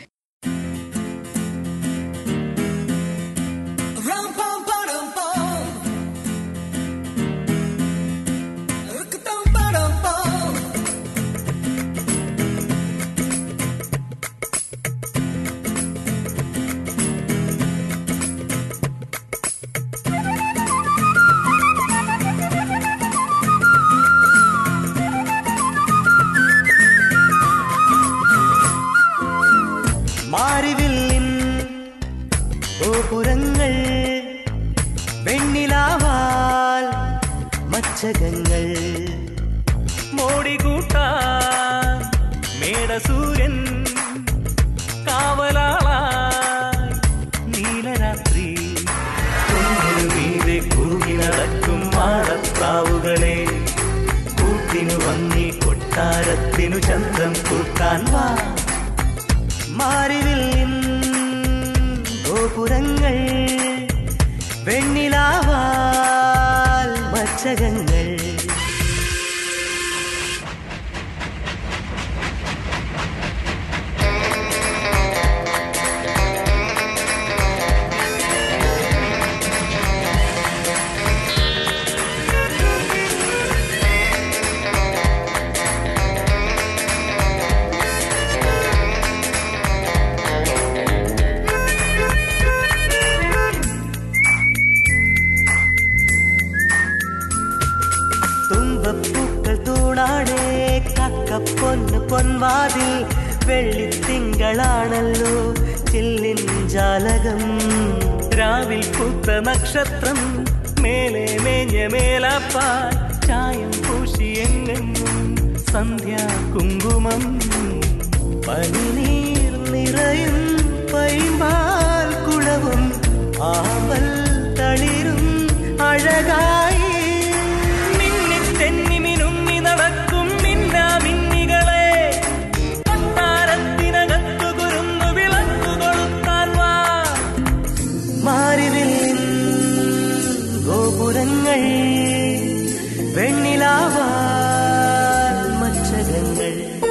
F: മാരിവില്ലിൻ ഗോപുരങ്ങൾ വെണ്ണിലാവാൽ മച്ചകങ്ങൾ മോടികൂട്ടാൻ മേടസൂര്യൻ കാവലാളായി നീലരാത്രി കുന്നിനു മീതെ കുറുകി നടക്കും മാടത്താവുകളെ കൂട്ടിനു വന്നി കൊട്ടാരത്തിനു ചന്ദ്രം കൂട്ടാൻ വാ മാറിവിൽ ഗോപുരങ്ങൾ വെണ്ണിലാവാൽ മച്ചകങ്ങൾ തുമ്പപ്പൂക്കൾ തൂണാടേ കക്കപ്പൊന്ന് പൊൻവാതിൽ വെള്ളിത്തിങ്കളാണല്ലോ ചില്ലിൻ ജാലകം രാവിൽ പൂത്ത നക്ഷത്രം മേലെ മേഞ്ഞ മേലാപ്പാൽ ചായം പൂശിയെങ്ങും സന്ധ്യാ കുങ്കുമം പനിനീർ നിറയും പൈമ്പാൽ കുളവും ആമ്പൽ തളിരും അഴകായി മിന്നി തെന്നി മിനുങ്ങി നടക്കും മിന്നാ മിന്നികളെ കൊട്ടാരത്തിനകത്തു കുരുന്നു വിളക്കു കൊളുത്താൻ വാ മാറിവിൽ ഗോപുരങ്ങൾ വെണ്ണിലാവാ മച്ചകങ്ങൾ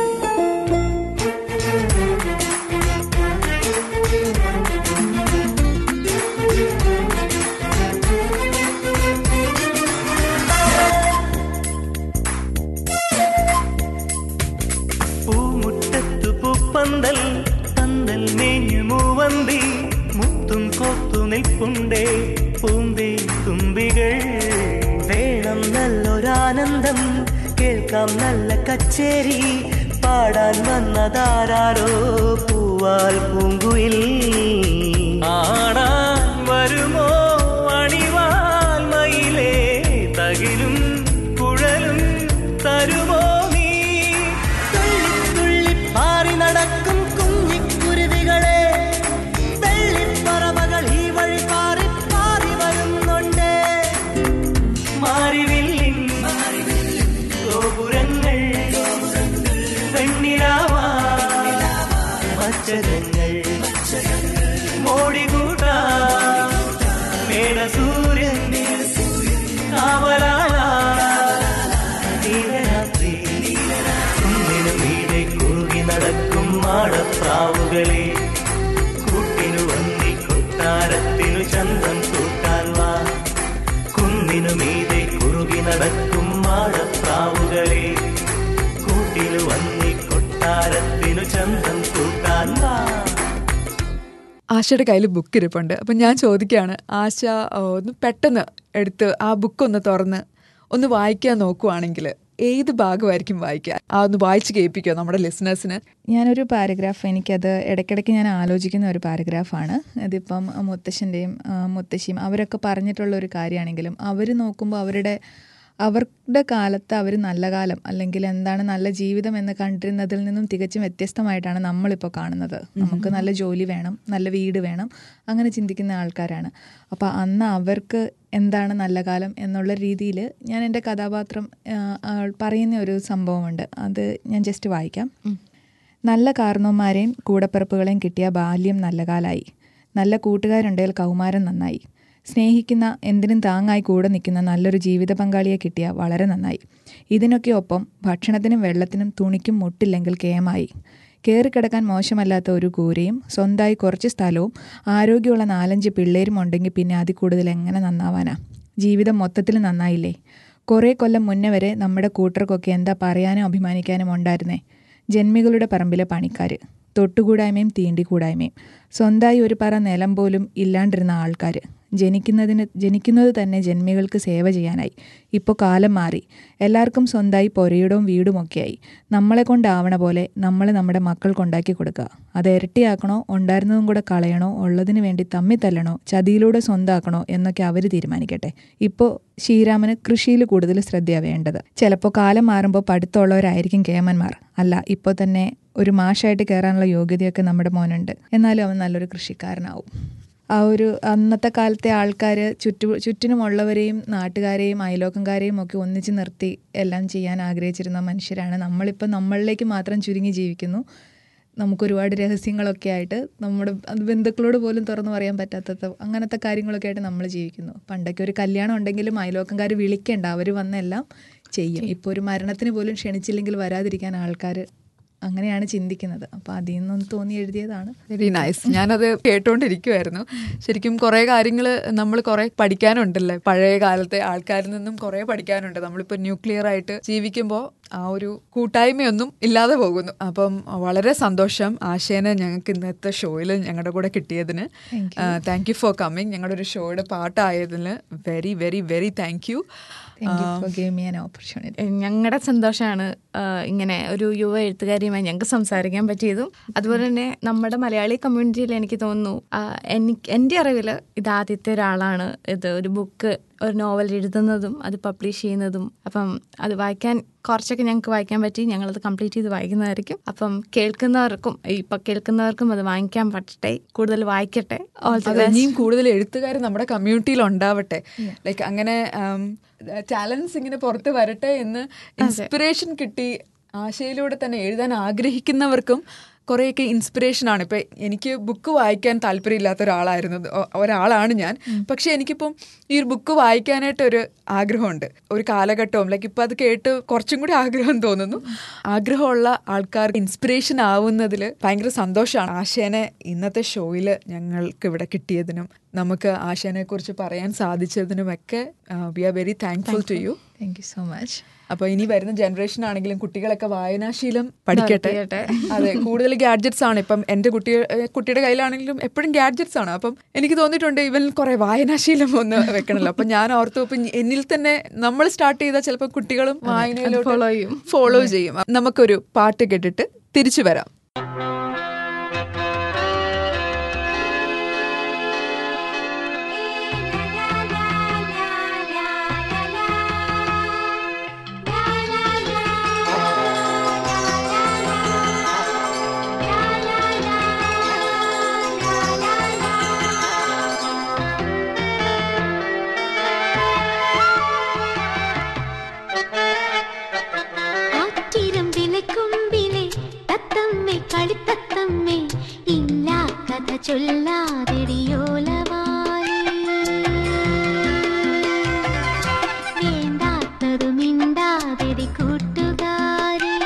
F: പൂമുറ്റത്തു പൂപ്പന്തൽ പന്തൽ മേഞ്ഞു മൂവന്തി മുത്തും കോത്തു നിൽപ്പുണ്ടേ പൂമ്പി തുമ്പികൾ വേണം നല്ലൊരാനന്ദം കേൾക്കാം നല്ല കച്ചേരി പാടാൻ വന്നതാരോ പൂവാൽ പൂങ്കുയിൽ ആടാൻ വരുമോ അണിവാൽ മയിലേ തകിലും കുഴലും തരുമോ നീ തുള്ളി തുള്ളി പാറി നടക്കും കുഞ്ഞിക്കുരുവികളെ വെള്ളിപ്പറവകൾ ഈ വഴി പാറി പാറി വരുന്നുണ്ട് മാറിവില്ലിൻ ഗോപുരങ്ങൾ വെണ്ണിലാവാ മച്ചകങ്ങൾ മോടികൂട്ടാ മേടസൂര്യൻ കാവലാളാ നീലരാത്രി കുന്നിനു മീതെ കുറുകി നടക്കും മാടപ്രാവുകളെ കൂട്ടിനു വന്നി കൊട്ടാരത്തിനു ചന്തം കൂട്ടാൻ വാ കുന്നിനു മീതെ കുറുകി നടക്കും മാടപ്രാവുകളെ കൂട്ടിനു വന്നി കൊട്ടാരത്തിനു ചന്തം കൂട്ടാൻ വാ
D: ആശയുടെ കയ്യിൽ ബുക്ക് ഇരിപ്പുണ്ട് അപ്പം ഞാൻ ചോദിക്കുകയാണ് ആശ ആ, ഒന്ന് പെട്ടെന്ന് എടുത്ത് ആ ബുക്ക് ഒന്ന് തുറന്ന് ഒന്ന് വായിക്കാൻ നോക്കുവാണെങ്കിൽ ഏത് ഭാഗമായിരിക്കും വായിക്കുക ആ ഒന്ന് വായിച്ച് കേൾപ്പിക്കുമോ നമ്മുടെ ലിസണേഴ്സിന്
E: ഞാനൊരു പാരഗ്രാഫ് എനിക്കത് ഇടയ്ക്കിടയ്ക്ക് ഞാൻ ആലോചിക്കുന്ന ഒരു പാരഗ്രാഫാണ് അതിപ്പം മുത്തശ്ശൻ്റെയും മുത്തശ്ശിയും അവരൊക്കെ പറഞ്ഞിട്ടുള്ള ഒരു കാര്യമാണെങ്കിലും അവർ നോക്കുമ്പോൾ അവരുടെ അവരുടെ കാലത്ത് അവർ നല്ല കാലം അല്ലെങ്കിൽ എന്താണ് നല്ല ജീവിതം എന്ന് കണ്ടിരുന്നതിൽ നിന്നും തികച്ചും വ്യത്യസ്തമായിട്ടാണ് നമ്മളിപ്പോൾ കാണുന്നത് നമുക്ക് നല്ല ജോലി വേണം നല്ല വീട് വേണം അങ്ങനെ ചിന്തിക്കുന്ന ആൾക്കാരാണ് അപ്പോൾ അന്ന് അവർക്ക് എന്താണ് നല്ല കാലം എന്നുള്ള രീതിയിൽ ഞാൻ എൻ്റെ കഥാപാത്രം ആ, ആൾ പറയുന്ന ഒരു സംഭവമുണ്ട് അത് ഞാൻ ജസ്റ്റ് വായിക്കാം നല്ല കാർന്നോന്മാരെയും കൂടപ്പിറപ്പുകളെയും കിട്ടിയ ബാല്യം നല്ല കാലായി നല്ല കൂട്ടുകാരുണ്ടെങ്കിൽ കൗമാരം നന്നായി സ്നേഹിക്കുന്ന എന്തിനും താങ്ങായി കൂടെ നിൽക്കുന്ന നല്ലൊരു ജീവിത പങ്കാളിയെ കിട്ടിയ വളരെ നന്നായി ഇതിനൊക്കെ ഒപ്പം ഭക്ഷണത്തിനും വെള്ളത്തിനും തുണിക്കും മുട്ടില്ലെങ്കിൽ കേമായി കയറിക്കിടക്കാൻ മോശമല്ലാത്ത ഒരു കൂരയും സ്വന്തമായി കുറച്ച് സ്ഥലവും ആരോഗ്യമുള്ള നാലഞ്ച് പിള്ളേരും ഉണ്ടെങ്കിൽ പിന്നെ അതിൽ കൂടുതൽ എങ്ങനെ നന്നാവാനാ ജീവിതം മൊത്തത്തിൽ നന്നായില്ലേ കുറേ കൊല്ലം മുന്നേ വരെ നമ്മുടെ കൂട്ടർക്കൊക്കെ എന്താ പറയാനും അഭിമാനിക്കാനും ഉണ്ടായിരുന്നേ ജന്മികളുടെ പറമ്പിലെ പണിക്കാർ തൊട്ടുകൂടായ്മയും തീണ്ടിക്കൂടായ്മയും സ്വന്തമായി ഒരു പറ നിലം പോലും ഇല്ലാണ്ടിരുന്ന ആൾക്കാർ ജനിക്കുന്നതിന് ജനിക്കുന്നത് തന്നെ ജന്മികൾക്ക് സേവ ചെയ്യാനായി ഇപ്പോൾ കാലം മാറി എല്ലാവർക്കും സ്വന്തമായി പൊരയിടവും വീടുമൊക്കെയായി നമ്മളെ കൊണ്ടാവണ പോലെ നമ്മൾ നമ്മുടെ മക്കൾക്കുണ്ടാക്കി കൊടുക്കുക അത് ഇരട്ടിയാക്കണോ ഉണ്ടായിരുന്നതും കൂടെ കളയണോ ഉള്ളതിന് വേണ്ടി തമ്മി തല്ലണോ ചതിയിലൂടെ സ്വന്തമാക്കണോ എന്നൊക്കെ അവർ തീരുമാനിക്കട്ടെ ഇപ്പോൾ ശ്രീരാമന് കൃഷിയിൽ കൂടുതൽ ശ്രദ്ധ വേണ്ടത് ചിലപ്പോൾ കാലം മാറുമ്പോൾ പഠിത്തമുള്ളവരായിരിക്കും കേമന്മാർ അല്ല ഇപ്പോൾ തന്നെ ഒരു മാഷായിട്ട് കയറാനുള്ള യോഗ്യതയൊക്കെ നമ്മുടെ മോനുണ്ട് എന്നാലും അവൻ നല്ലൊരു കൃഷിക്കാരനാവും ആ ഒരു അന്നത്തെ കാലത്തെ ആൾക്കാർ ചുറ്റു ചുറ്റിനുമുള്ളവരെയും നാട്ടുകാരെയും അയലോക്കംകാരെയും ഒക്കെ ഒന്നിച്ച് നിർത്തി എല്ലാം ചെയ്യാൻ ആഗ്രഹിച്ചിരുന്ന മനുഷ്യരാണ് നമ്മളിപ്പോൾ നമ്മളിലേക്ക് മാത്രം ചുരുങ്ങി ജീവിക്കുന്നു നമുക്ക് ഒരുപാട് രഹസ്യങ്ങളൊക്കെ ആയിട്ട് നമ്മുടെ അത് ബന്ധുക്കളോട് പോലും തുറന്നു പറയാൻ പറ്റാത്ത അങ്ങനത്തെ കാര്യങ്ങളൊക്കെ ആയിട്ട് നമ്മൾ ജീവിക്കുന്നു പണ്ടൊക്കെ ഒരു കല്യാണം ഉണ്ടെങ്കിലും അയലോക്കംകാർ വിളിക്കേണ്ട അവർ വന്നെല്ലാം ചെയ്യും ഇപ്പോൾ ഒരു മരണത്തിന് പോലും ക്ഷണിച്ചില്ലെങ്കിൽ വരാതിരിക്കാൻ ആൾക്കാർ അങ്ങനെയാണ് ചിന്തിക്കുന്നത് അപ്പോൾ അതിൽ നിന്നൊന്ന് തോന്നി എഴുതിയതാണ്
D: വെരി നൈസ് ഞാനത് കേട്ടോണ്ടിരിക്കുമായിരുന്നു ശരിക്കും കുറേ കാര്യങ്ങൾ നമ്മൾ കുറേ പഠിക്കാനുണ്ടല്ലേ പഴയ കാലത്തെ ആൾക്കാരിൽ നിന്നും കുറേ പഠിക്കാനുണ്ട് നമ്മളിപ്പോൾ ന്യൂക്ലിയർ ആയിട്ട് ജീവിക്കുമ്പോൾ ആ ഒരു കൂട്ടായ്മയൊന്നും ഇല്ലാതെ പോകുന്നു അപ്പം വളരെ സന്തോഷം ആശയനെ ഞങ്ങൾക്ക് ഇന്നത്തെ ഷോയിൽ ഞങ്ങളുടെ കൂടെ കിട്ടിയതിന് താങ്ക് യു ഫോർ കമ്മിങ് ഞങ്ങളുടെ ഒരു ഷോയുടെ പാട്ടായതിന് very very very thank you
E: thank you for give me an opportunity
G: ഞങ്ങളുടെ സന്തോഷമാണ് ഇങ്ങനെ ഒരു യുവ എഴുത്തുകാരിയുമായി ഞങ്ങൾക്ക് സംസാരിക്കാൻ പറ്റിയതും അതുപോലെ തന്നെ നമ്മുടെ മലയാളി കമ്മ്യൂണിറ്റിയിൽ എനിക്ക് തോന്നുന്നു ആ, എനിക്ക് എൻ്റെ അറിവിൽ ഇത് ആദ്യത്തെ ഒരാളാണ് ഇത് ഒരു ബുക്ക് ഒരു നോവൽ എഴുതുന്നതും അത് പബ്ലിഷ് ചെയ്യുന്നതും അപ്പം അത് വായിക്കാൻ കുറച്ചൊക്കെ ഞങ്ങൾക്ക് വായിക്കാൻ പറ്റി ഞങ്ങളത് കംപ്ലീറ്റ് ചെയ്ത് വായിക്കുന്നതായിരിക്കും അപ്പം കേൾക്കുന്നവർക്കും ഇപ്പം കേൾക്കുന്നവർക്കും അത് വാങ്ങിക്കാൻ പറ്റട്ടെ കൂടുതൽ വായിക്കട്ടെ ഓൾ ദി
D: അതെ, ഇനിയും കൂടുതൽ എഴുത്തുകാർ നമ്മുടെ കമ്മ്യൂണിറ്റിയിൽ ഉണ്ടാവട്ടെ ലൈക്ക് അങ്ങനെ ടാലൻസ് ഇങ്ങനെ പുറത്ത് വരട്ടെ എന്ന് ഇൻസ്പിറേഷൻ കിട്ടി ആശയിലൂടെ തന്നെ എഴുതാൻ ആഗ്രഹിക്കുന്നവർക്കും കുറേയൊക്കെ ഇൻസ്പിറേഷൻ ആണ് ഇപ്പം എനിക്ക് ബുക്ക് വായിക്കാൻ താല്പര്യമില്ലാത്ത ഒരാളായിരുന്നു ഒ- ഒരാളാണ് ഞാൻ പക്ഷെ എനിക്കിപ്പം ഈ ഒരു ബുക്ക് വായിക്കാനായിട്ട് ഒരു ആഗ്രഹമുണ്ട് ഒരു കാലഘട്ടവും ലൈക്ക് ഇപ്പം അത് കേട്ട് കുറച്ചും കൂടി ആഗ്രഹം തോന്നുന്നു ആഗ്രഹമുള്ള ആൾക്കാർക്ക് ഇൻസ്പിറേഷൻ ആവുന്നതിൽ ഭയങ്കര സന്തോഷമാണ് ആശയനെ ഇന്നത്തെ ഷോയിൽ ഞങ്ങൾക്ക് ഇവിടെ കിട്ടിയതിനും നമുക്ക് ആശയനെ കുറിച്ച് പറയാൻ സാധിച്ചതിനുമൊക്കെ we are very thankful to you
E: thank you so much
D: അപ്പൊ ഇനി വരുന്ന ജനറേഷൻ ആണെങ്കിലും കുട്ടികളൊക്കെ വായനാശീലം പഠിക്കട്ടെ
G: വളർത്തിയട്ടെ.
D: അതെ കൂടുതൽ ഗാഡ്ജറ്റ്സ് ആണ് ഇപ്പം എന്റെ കുട്ടി ഏഹ് കുട്ടിയുടെ കയ്യിലാണെങ്കിലും എപ്പോഴും ഗാഡ്ജറ്റ്സ് ആണ് അപ്പം എനിക്ക് തോന്നിയിട്ടുണ്ട് ഇവൻ കുറെ വായനാശീലം ഒന്ന് വെക്കണല്ലോ അപ്പൊ ഞാൻ ഓർത്തു ഇപ്പം എന്നിൽ തന്നെ നമ്മൾ സ്റ്റാർട്ട് ചെയ്താൽ ചിലപ്പോൾ കുട്ടികളും വായനയിലോട്ട്
G: follow ചെയ്യും.
D: ഫോളോ ചെയ്യും നമുക്കൊരു പാട്ട് കേട്ടിട്ട് തിരിച്ചു വരാം
H: ആറ്റിരം വിലക്കുമ്പിലെ തത്തമ്മേ കളിത്തത്തമ്മേ ഇല്ല കഥ ചൊല്ലാതെടിയോലവാലേ വേണ്ടാത്തതു മിണ്ടാതെടി കൂട്ടുകാരേ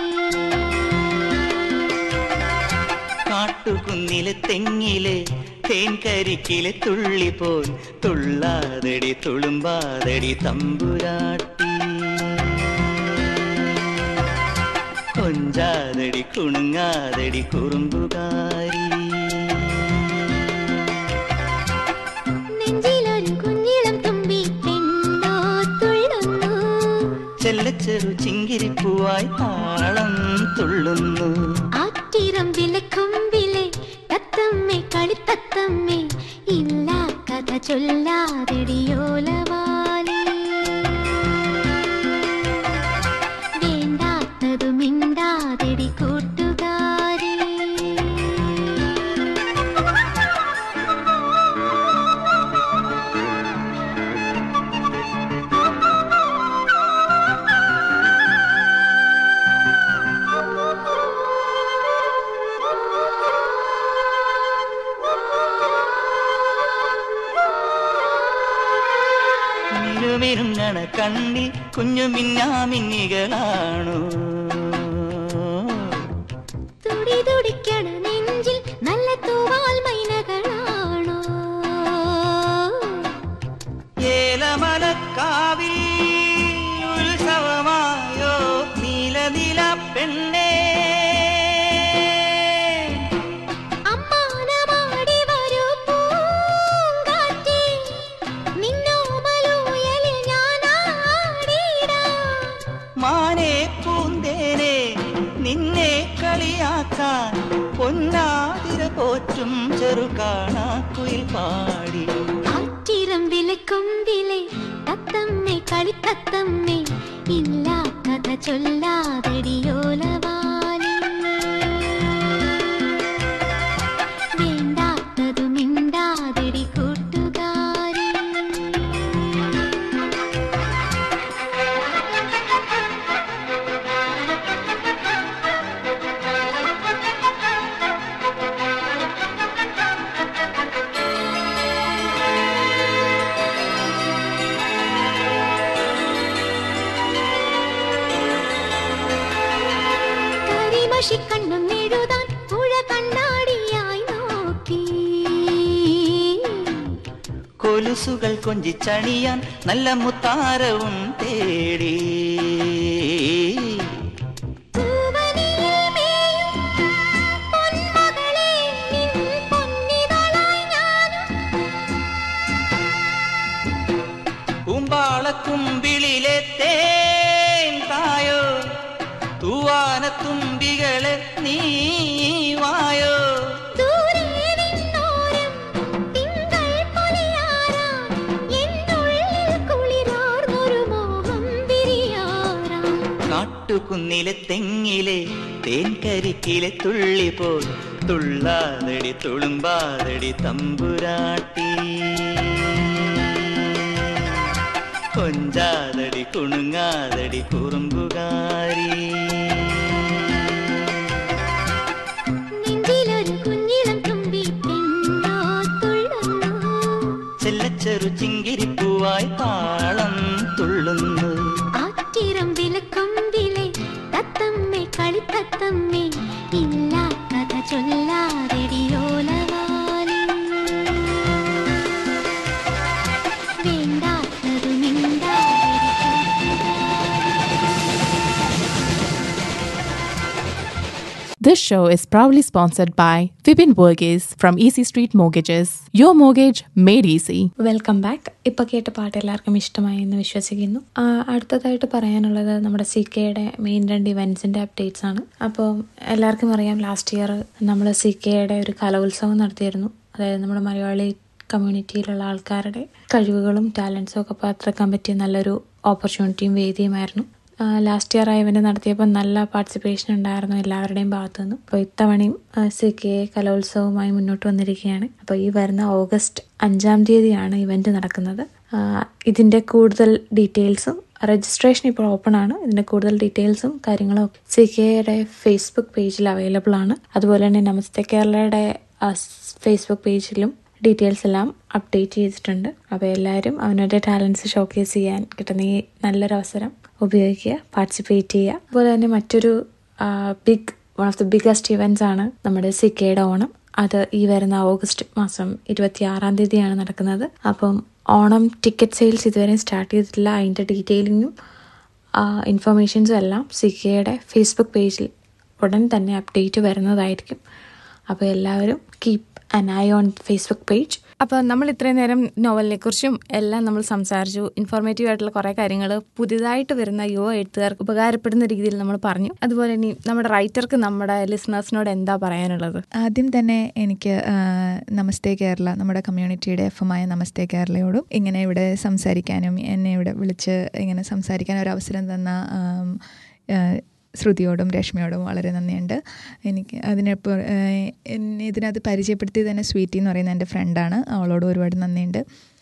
F: കാട്ടുകുന്നിലെ തെങ്ങിലെ തേൻകരിക്കിലെ തുള്ളി പോൽ തുള്ളാതടി തുളുമ്പാതടി തമ്പുരാട്ടി കൊഞ്ചാതടി കുണുങ്ങാതടി കുറുമ്പുകാരി
H: നെഞ്ചിലൊരു കുഞ്ഞിളം തുമ്പി പെണ്ണോ തുള്ളുന്നു
F: ചെല്ലച്ചെറു ചിങ്കിരിപ്പൂവായി താളം തുള്ളുന്നു
H: ആറ്റിരം വിലക്കുമ്പിലെ തത്തമ്മേ കളിത്തത്തമ്മേ ഇല്ല കഥ ചൊല്ലാതെടിയോലവാലേ വേണ്ടാത്തതു മിണ്ടാതെടി കൂട്ടുകാരേ
F: മിനുമിരുങ്ങണ കണ്ണിൽ കുഞ്ഞു മിന്നാമിന്നികളാണോ
H: തുടി തുടിക്കണ നെഞ്ചിൽ നല്ല തൂവാൽ മൈനകളാണോ
F: ഏലമലക്കാവിൽ ഉത്സവമായോ നീലനില പെണ്ണേ
H: അമ്മാനമാടി വരൂ പൂങ്കാറ്റേ, നിന്നോമലൂയലിൽ ഞാനാടിടാം.
F: മാനേ പൂന്തേനെ നിന്നെ കളിയാക്കാൻ പൊന്നാതിര പോറ്റും ചെറുകാണാക്കുയിൽ പാടി
H: ആറ്റിരം വിലക്കൊമ്പിലെ തത്തമ്മേ കളിത്തത്തമ്മേ ഇല്ല കഥ ചൊല്ലാതെടിയോലവാലേ വേണ്ടാത്തതു മിണ്ടാതെടി കൂട്ടുകാരേ കരിമഷിക്കണ്ണും എഴുതാൻ പുഴ കണ്ണാടിയായി നോക്കി
F: കൊലുസുകൾ കൊഞ്ചിച്ചണിയാൻ നല്ല മുത്താരവും തേടി
H: പൂവനിലെ മേയും പൊന്മകളെ നിൻ പൊന്നിതളായി ഞാനും
F: പൂമ്പാളക്കുമ്പിളിലെ തേൻ തായോ തൂവാനത്തുമ്പികളെ നീ വായോ
H: ദൂരെ നിന്നോരം തിങ്കൾ പൊലിയാറാൻ എന്നുള്ളിൽ കുളിർ
F: കുന്നിലെ തെങ്ങിലെ തേൻകരിക്കിലെ തുള്ളി പോൽ തുള്ളാതടി തുളുമ്പാതടി തമ്പുരാട്ടി കൊഞ്ചാതടി കുണുങ്ങാതടി കുറുമ്പുകാരി
H: നെഞ്ചിലൊരു കുഞ്ഞിളം തുമ്പി പെണ്ണോ തുള്ളുന്നു
F: ചെല്ലച്ചെറു ചിങ്കിരിപ്പൂവായി താളം തുള്ളുന്നു
H: ആറ്റിറമ്പിലെ കൊമ്പിലെ തത്തമ്മേ കളിത്തത്തമ്മേ ഇല്ല കഥ ചൊല്ലാതെടിയോലവാലി വേണ്ടാത്തതു മിണ്ടാതെടി
C: This show is proudly sponsored by Vipin Burgess from Easy Street Mortgages. Your mortgage made easy.
G: Welcome back ഇപ്പോൾ കേട്ട പാട്ട് എല്ലാവർക്കും ഇഷ്ടമായി എന്ന് വിശ്വസിക്കുന്നു ആ, അടുത്തതായിട്ട് പറയാനുള്ളത് നമ്മുടെ സി കെയുടെ മെയിൻ രണ്ട് ഇവൻറ്റ്സിൻ്റെ അപ്ഡേറ്റ്സ് ആണ് അപ്പോൾ എല്ലാവർക്കും അറിയാം ലാസ്റ്റ് ഇയർ നമ്മൾ സി കെയുടെ ഒരു കലോത്സവം നടത്തിയിരുന്നു അതായത് നമ്മുടെ മലയാളി കമ്മ്യൂണിറ്റിയിലുള്ള ആൾക്കാരുടെ കഴിവുകളും ടാലൻസും ഒക്കെ പാത്രക്കാൻ പറ്റിയ നല്ലൊരു ഓപ്പർച്യൂണിറ്റിയും വേദിയുമായിരുന്നു ലാസ്റ്റ് ഇയർ ഇവന്റ് നടത്തിയപ്പോൾ നല്ല പാർട്ടിസിപ്പേഷൻ ഉണ്ടായിരുന്നു എല്ലാവരുടെയും ഭാഗത്തു നിന്നും അപ്പോൾ ഇത്തവണയും സി കെ കലോത്സവവുമായി മുന്നോട്ട് വന്നിരിക്കുകയാണ് അപ്പോൾ ഈ വരുന്ന ഓഗസ്റ്റ് അഞ്ചാം തീയതിയാണ് ഇവന്റ് നടക്കുന്നത് ആ, ഇതിന്റെ കൂടുതൽ ഡീറ്റെയിൽസും രജിസ്ട്രേഷൻ ഇപ്പോൾ ഓപ്പൺ ആണ് ഇതിന്റെ കൂടുതൽ ഡീറ്റെയിൽസും കാര്യങ്ങളും സി കെയുടെ ഫേസ്ബുക്ക് പേജിൽ അവൈലബിൾ ആണ് അതുപോലെ തന്നെ നമസ്തേ കേരളയുടെ ഫേസ്ബുക്ക് പേജിലും ഡീറ്റെയിൽസ് എല്ലാം അപ്ഡേറ്റ് ചെയ്തിട്ടുണ്ട് അപ്പോൾ എല്ലാവരും അവനവരുടെ ടാലൻസ് ഷോക്കേസ് ചെയ്യാൻ കിട്ടുന്ന ഈ നല്ലൊരു അവസരം ഉപയോഗിക്കുക പാർട്ടിസിപ്പേറ്റ് ചെയ്യുക അതുപോലെ തന്നെ മറ്റൊരു big one of the biggest events ആണ് നമ്മുടെ സിക്കയുടെ ഓണം അത് ഈ വരുന്ന ഓഗസ്റ്റ് മാസം ഇരുപത്തി ആറാം തീയതിയാണ് നടക്കുന്നത് അപ്പം ഓണം ടിക്കറ്റ് സെയിൽസ് ഇതുവരെ സ്റ്റാർട്ട് ചെയ്തിട്ടില്ല അതിൻ്റെ ഡീറ്റെയിലിങ്ങും ഇൻഫർമേഷൻസും എല്ലാം സിക്കയുടെ ഫേസ്ബുക്ക് പേജിൽ ഉടൻ തന്നെ അപ്ഡേറ്റ് വരുന്നതായിരിക്കും അപ്പോൾ എല്ലാവരും കീപ് അൻ ഐ ഓൺ ഫേസ്ബുക്ക് പേജ് അപ്പോൾ നമ്മൾ ഇത്രയും നേരം നോവലിനെ കുറിച്ചും എല്ലാം നമ്മൾ സംസാരിച്ചു ഇൻഫോർമേറ്റീവ് ആയിട്ടുള്ള കുറേ കാര്യങ്ങൾ പുതിയതായിട്ട് വരുന്ന യുവ എഴുത്തുകാർക്ക് ഉപകാരപ്പെടുന്ന രീതിയിൽ നമ്മൾ പറഞ്ഞു അതുപോലെ ഇനി നമ്മുടെ റൈറ്റർക്ക് നമ്മുടെ ലിസണേഴ്സിനോട് എന്താ പറയാനുള്ളത്
E: ആദ്യം തന്നെ എനിക്ക് ആ, നമസ്തേ കേരള നമ്മുടെ കമ്മ്യൂണിറ്റിയുടെ എഫ് എം ആയ നമസ്തേ കേരളയോടും ഇങ്ങനെ ഇവിടെ സംസാരിക്കാനും എന്നെ ഇവിടെ വിളിച്ച് ഇങ്ങനെ സംസാരിക്കാൻ ഒരു അവസരം തന്ന ആം, ആ, ശ്രുതിയോടും രശ്മിയോടും വളരെ നന്ദിയുണ്ട് എനിക്ക് അതിനിപ്പോൾ എന്നെ ഇതിനകത്ത് പരിചയപ്പെടുത്തി തന്നെ സ്വീറ്റി എന്ന് പറയുന്ന എൻ്റെ ഫ്രണ്ടാണ് അവളോട് ഒരുപാട് നന്ദിയുണ്ട്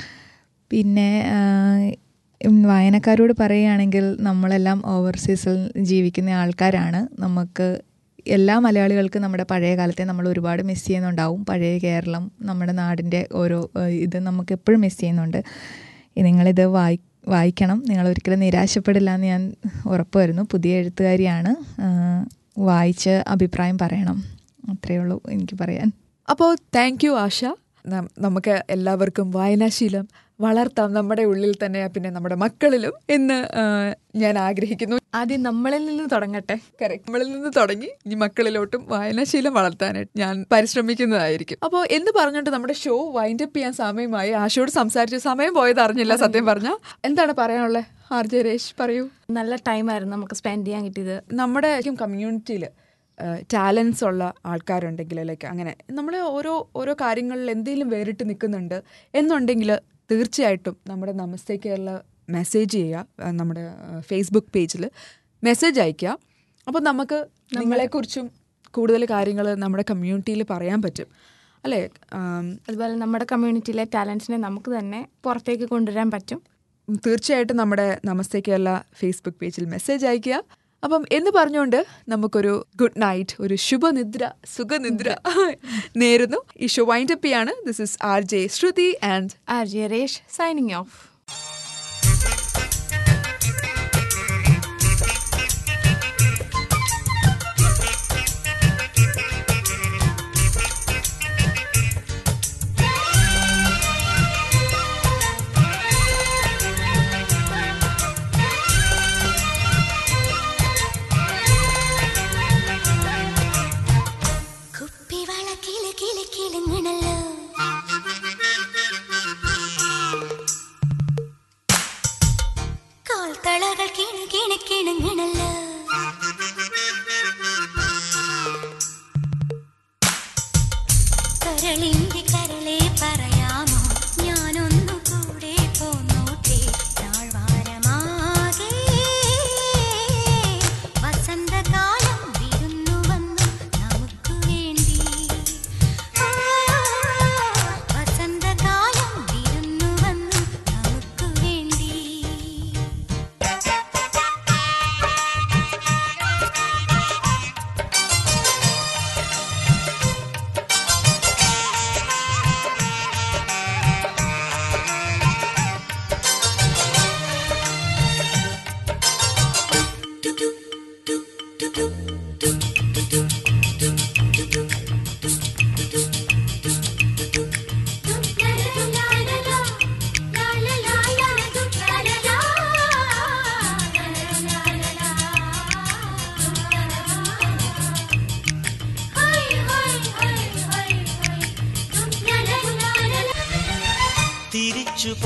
E: പിന്നെ ആ, ഉം, വായനക്കാരോട് പറയുകയാണെങ്കിൽ നമ്മളെല്ലാം ഓവർസീസിൽ ജീവിക്കുന്ന ആൾക്കാരാണ് നമുക്ക് എല്ലാ മലയാളികൾക്കും നമ്മുടെ പഴയ കാലത്തെ നമ്മൾ ഒരുപാട് മിസ് ചെയ്യുന്നുണ്ടാവും പഴയ കേരളം നമ്മുടെ നാടിൻ്റെ ഓരോ ഏഹ്, ഇത് നമുക്ക് എപ്പോഴും മിസ് ചെയ്യുന്നുണ്ട് ഈ നിങ്ങളിത് വായി വായിക്കണം നിങ്ങൾ ഒരിക്കലും നിരാശപ്പെടില്ല എന്ന് ഞാൻ ഉറപ്പ് വരുന്നു പുതിയ എഴുത്തുകാരിയാണ് ഏഹ്, വായിച്ച് അഭിപ്രായം പറയണം അത്രയേ ഉള്ളൂ എനിക്ക് പറയാൻ
D: അപ്പോൾ താങ്ക് യു ആശ നം- നമുക്ക് എല്ലാവർക്കും വായനാശീലം വളർത്താം നമ്മുടെ ഉള്ളിൽ തന്നെ പിന്നെ നമ്മുടെ മക്കളിലും എന്ന് ആ, ഞാൻ ആഗ്രഹിക്കുന്നു
G: ആദ്യം നമ്മളിൽ നിന്ന് തുടങ്ങട്ടെ
D: കറക്റ്റ് നമ്മളിൽ നിന്ന് തുടങ്ങി ഈ മക്കളിലോട്ടും വായനാശീലം വളർത്താനായിട്ട് ഞാൻ പരിശ്രമിക്കുന്നതായിരിക്കും അപ്പോൾ എന്ന് പറഞ്ഞുകൊണ്ട് നമ്മുടെ ഷോ വൈൻഡ് അപ്പ് ചെയ്യാൻ സമയമായി ആശയോട് സംസാരിച്ച സമയം പോയത് അറിഞ്ഞില്ല സത്യം പറഞ്ഞ എന്താണ് പറയാനുള്ളത് ആർ ജെ രേഷ് പറയൂ
G: നല്ല ടൈമായിരുന്നു നമുക്ക് സ്പെൻഡ് ചെയ്യാൻ കിട്ടിയത്
D: നമ്മുടെ കമ്മ്യൂണിറ്റിയിൽ ടാലൻസ് ഉള്ള ആൾക്കാരുണ്ടെങ്കിൽ ലൈക്ക് അങ്ങനെ നമ്മൾ ഓരോ ഓരോ കാര്യങ്ങളിൽ എന്തെങ്കിലും വേറിട്ട് നിൽക്കുന്നുണ്ട് എന്നുണ്ടെങ്കിൽ തീർച്ചയായിട്ടും നമ്മുടെ നമസ്തേ കേരള മെസ്സേജ് ചെയ്യുക ആ, നമ്മുടെ ഫേസ്ബുക്ക് പേജിൽ മെസ്സേജ് അയയ്ക്കുക അപ്പോൾ നമുക്ക് നിങ്ങളെക്കുറിച്ചും കൂടുതൽ കാര്യങ്ങൾ നമ്മുടെ കമ്മ്യൂണിറ്റിയിൽ പറയാൻ പറ്റും അല്ലേ ആം,
G: അതുപോലെ നമ്മുടെ കമ്മ്യൂണിറ്റിയിലെ ടാലൻസിനെ നമുക്ക് തന്നെ പുറത്തേക്ക് കൊണ്ടുവരാൻ പറ്റും
D: തീർച്ചയായിട്ടും നമ്മുടെ നമസ്തേ കേരള ഫേസ്ബുക്ക് പേജിൽ മെസ്സേജ് അയയ്ക്കുക അപ്പം എന്ന് പറഞ്ഞുകൊണ്ട് നമുക്കൊരു ഗുഡ് നൈറ്റ് ഒരു ശുഭനിദ്ര സുഖനിദ്ര നേരുന്നു ഈ ഷോ വൈൻഡ് അപ്പ് ചെയ്യാണ് this is R J Shruti and
G: R J Resh signing off
H: കുപ്പിവള കിളി കിളി കിളുങ്ങണല്ലോ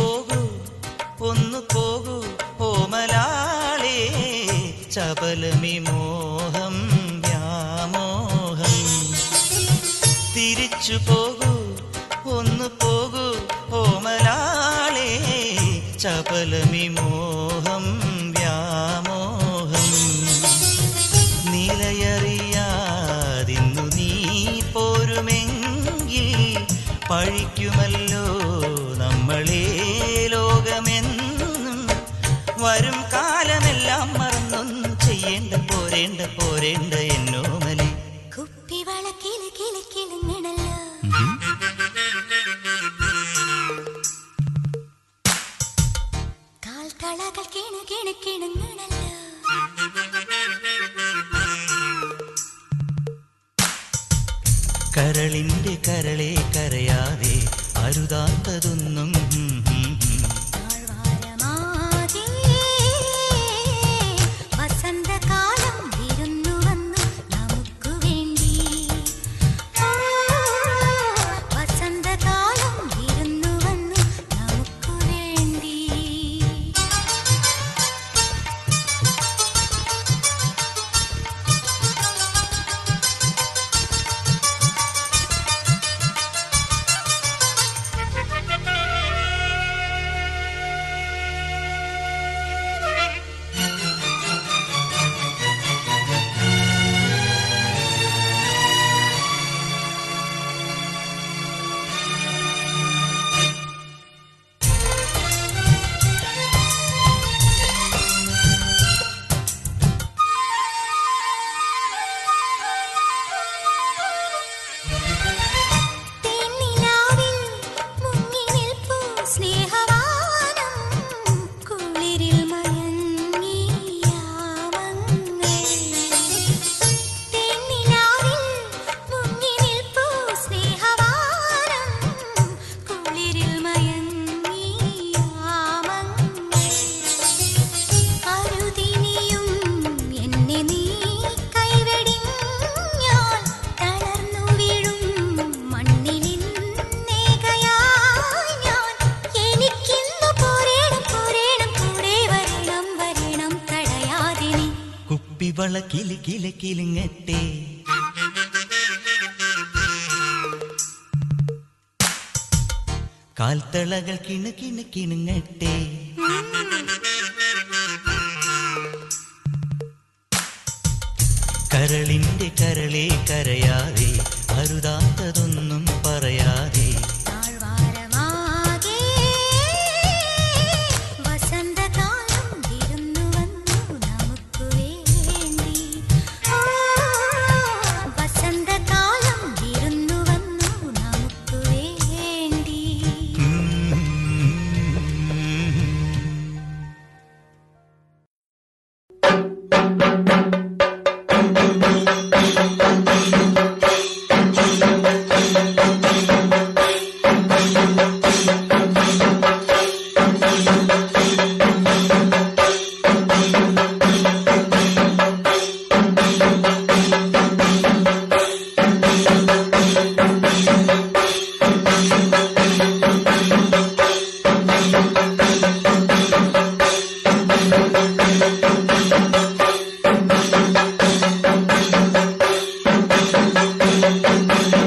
F: പോകൂ ഒന്നു പോകൂ ഓമലാളേ ചപലമി മോഹം വ്യാമോഹം തിരിച്ചു പോകൂ ഒന്നു പോകൂ ഓമലാളേ ചപലമി മോഹം വ്യാമോഹം നിലയറിയാതിന്നു നീ പോരുമെങ്കിൽ പഴിക്കുമല്ലോ നമ്മളെ ലോകമെന്നും വരും കാലമെല്ലാം മറന്നൊന്നും ചെയ്യേണ്ട പോരേണ്ട പോരേണ്ട എന്നോമലി
H: കുപ്പിവള കിളി കിളി കിളുങ്ങണല്ലോ കാൽത്തളകൾ കിണു കിണു കിണുങ്ങണല്ലോ
F: കരളിന്റെ കരളെ കരയാതെ അരുതാത്തതൊന്നും ഉം, ഉം, ഉം.
H: താഴ്വാരമാകെ വസന്തകാലം വിരുന്നു വന്നു നമുക്കു വേണ്ടി ആ, വസന്തകാലം വിരുന്നു വന്നു നമുക്കു വേണ്ടി തേന്നിലാവിൽ മുങ്ങി നിൽപ്പൂ സ്നേഹവാനം കുളിരിൽ മയങ്ങിയാമങ്ങൾ തേന്നിലാവിൽ മുങ്ങി നിൽപ്പൂ സ്നേഹവാനം കുളിരിൽ മയങ്ങിയാമങ്ങൾ അരുതിനിയും എന്നെ നീ കൈവെടിഞ്ഞാൽ തളർന്നു വീഴും മണ്ണിലിന്നേകയായി ഞാൻ എനിക്കിന്നു പോരേണം പോരേണം കൂടെ വരണം വരണം തടയാതെ നീ
F: കുപ്പിവള കിലി കില കിലിങ്ങട്ടെ കാൽത്തളകൾ കിണു കിണു കിണുങ്ങട്ടെ കരളിന്റെ കരളെ കരയാതെ അരുതാത്തതൊന്നും പറയാതെ
H: താഴ്വാരമാകെ വസന്തകാലം വിരുന്നു വന്നു നമുക്കു വേണ്ടി ആ, വസന്തകാലം വിരുന്നു വന്നു നമുക്കു വേണ്ടി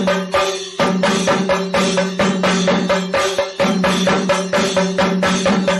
F: ും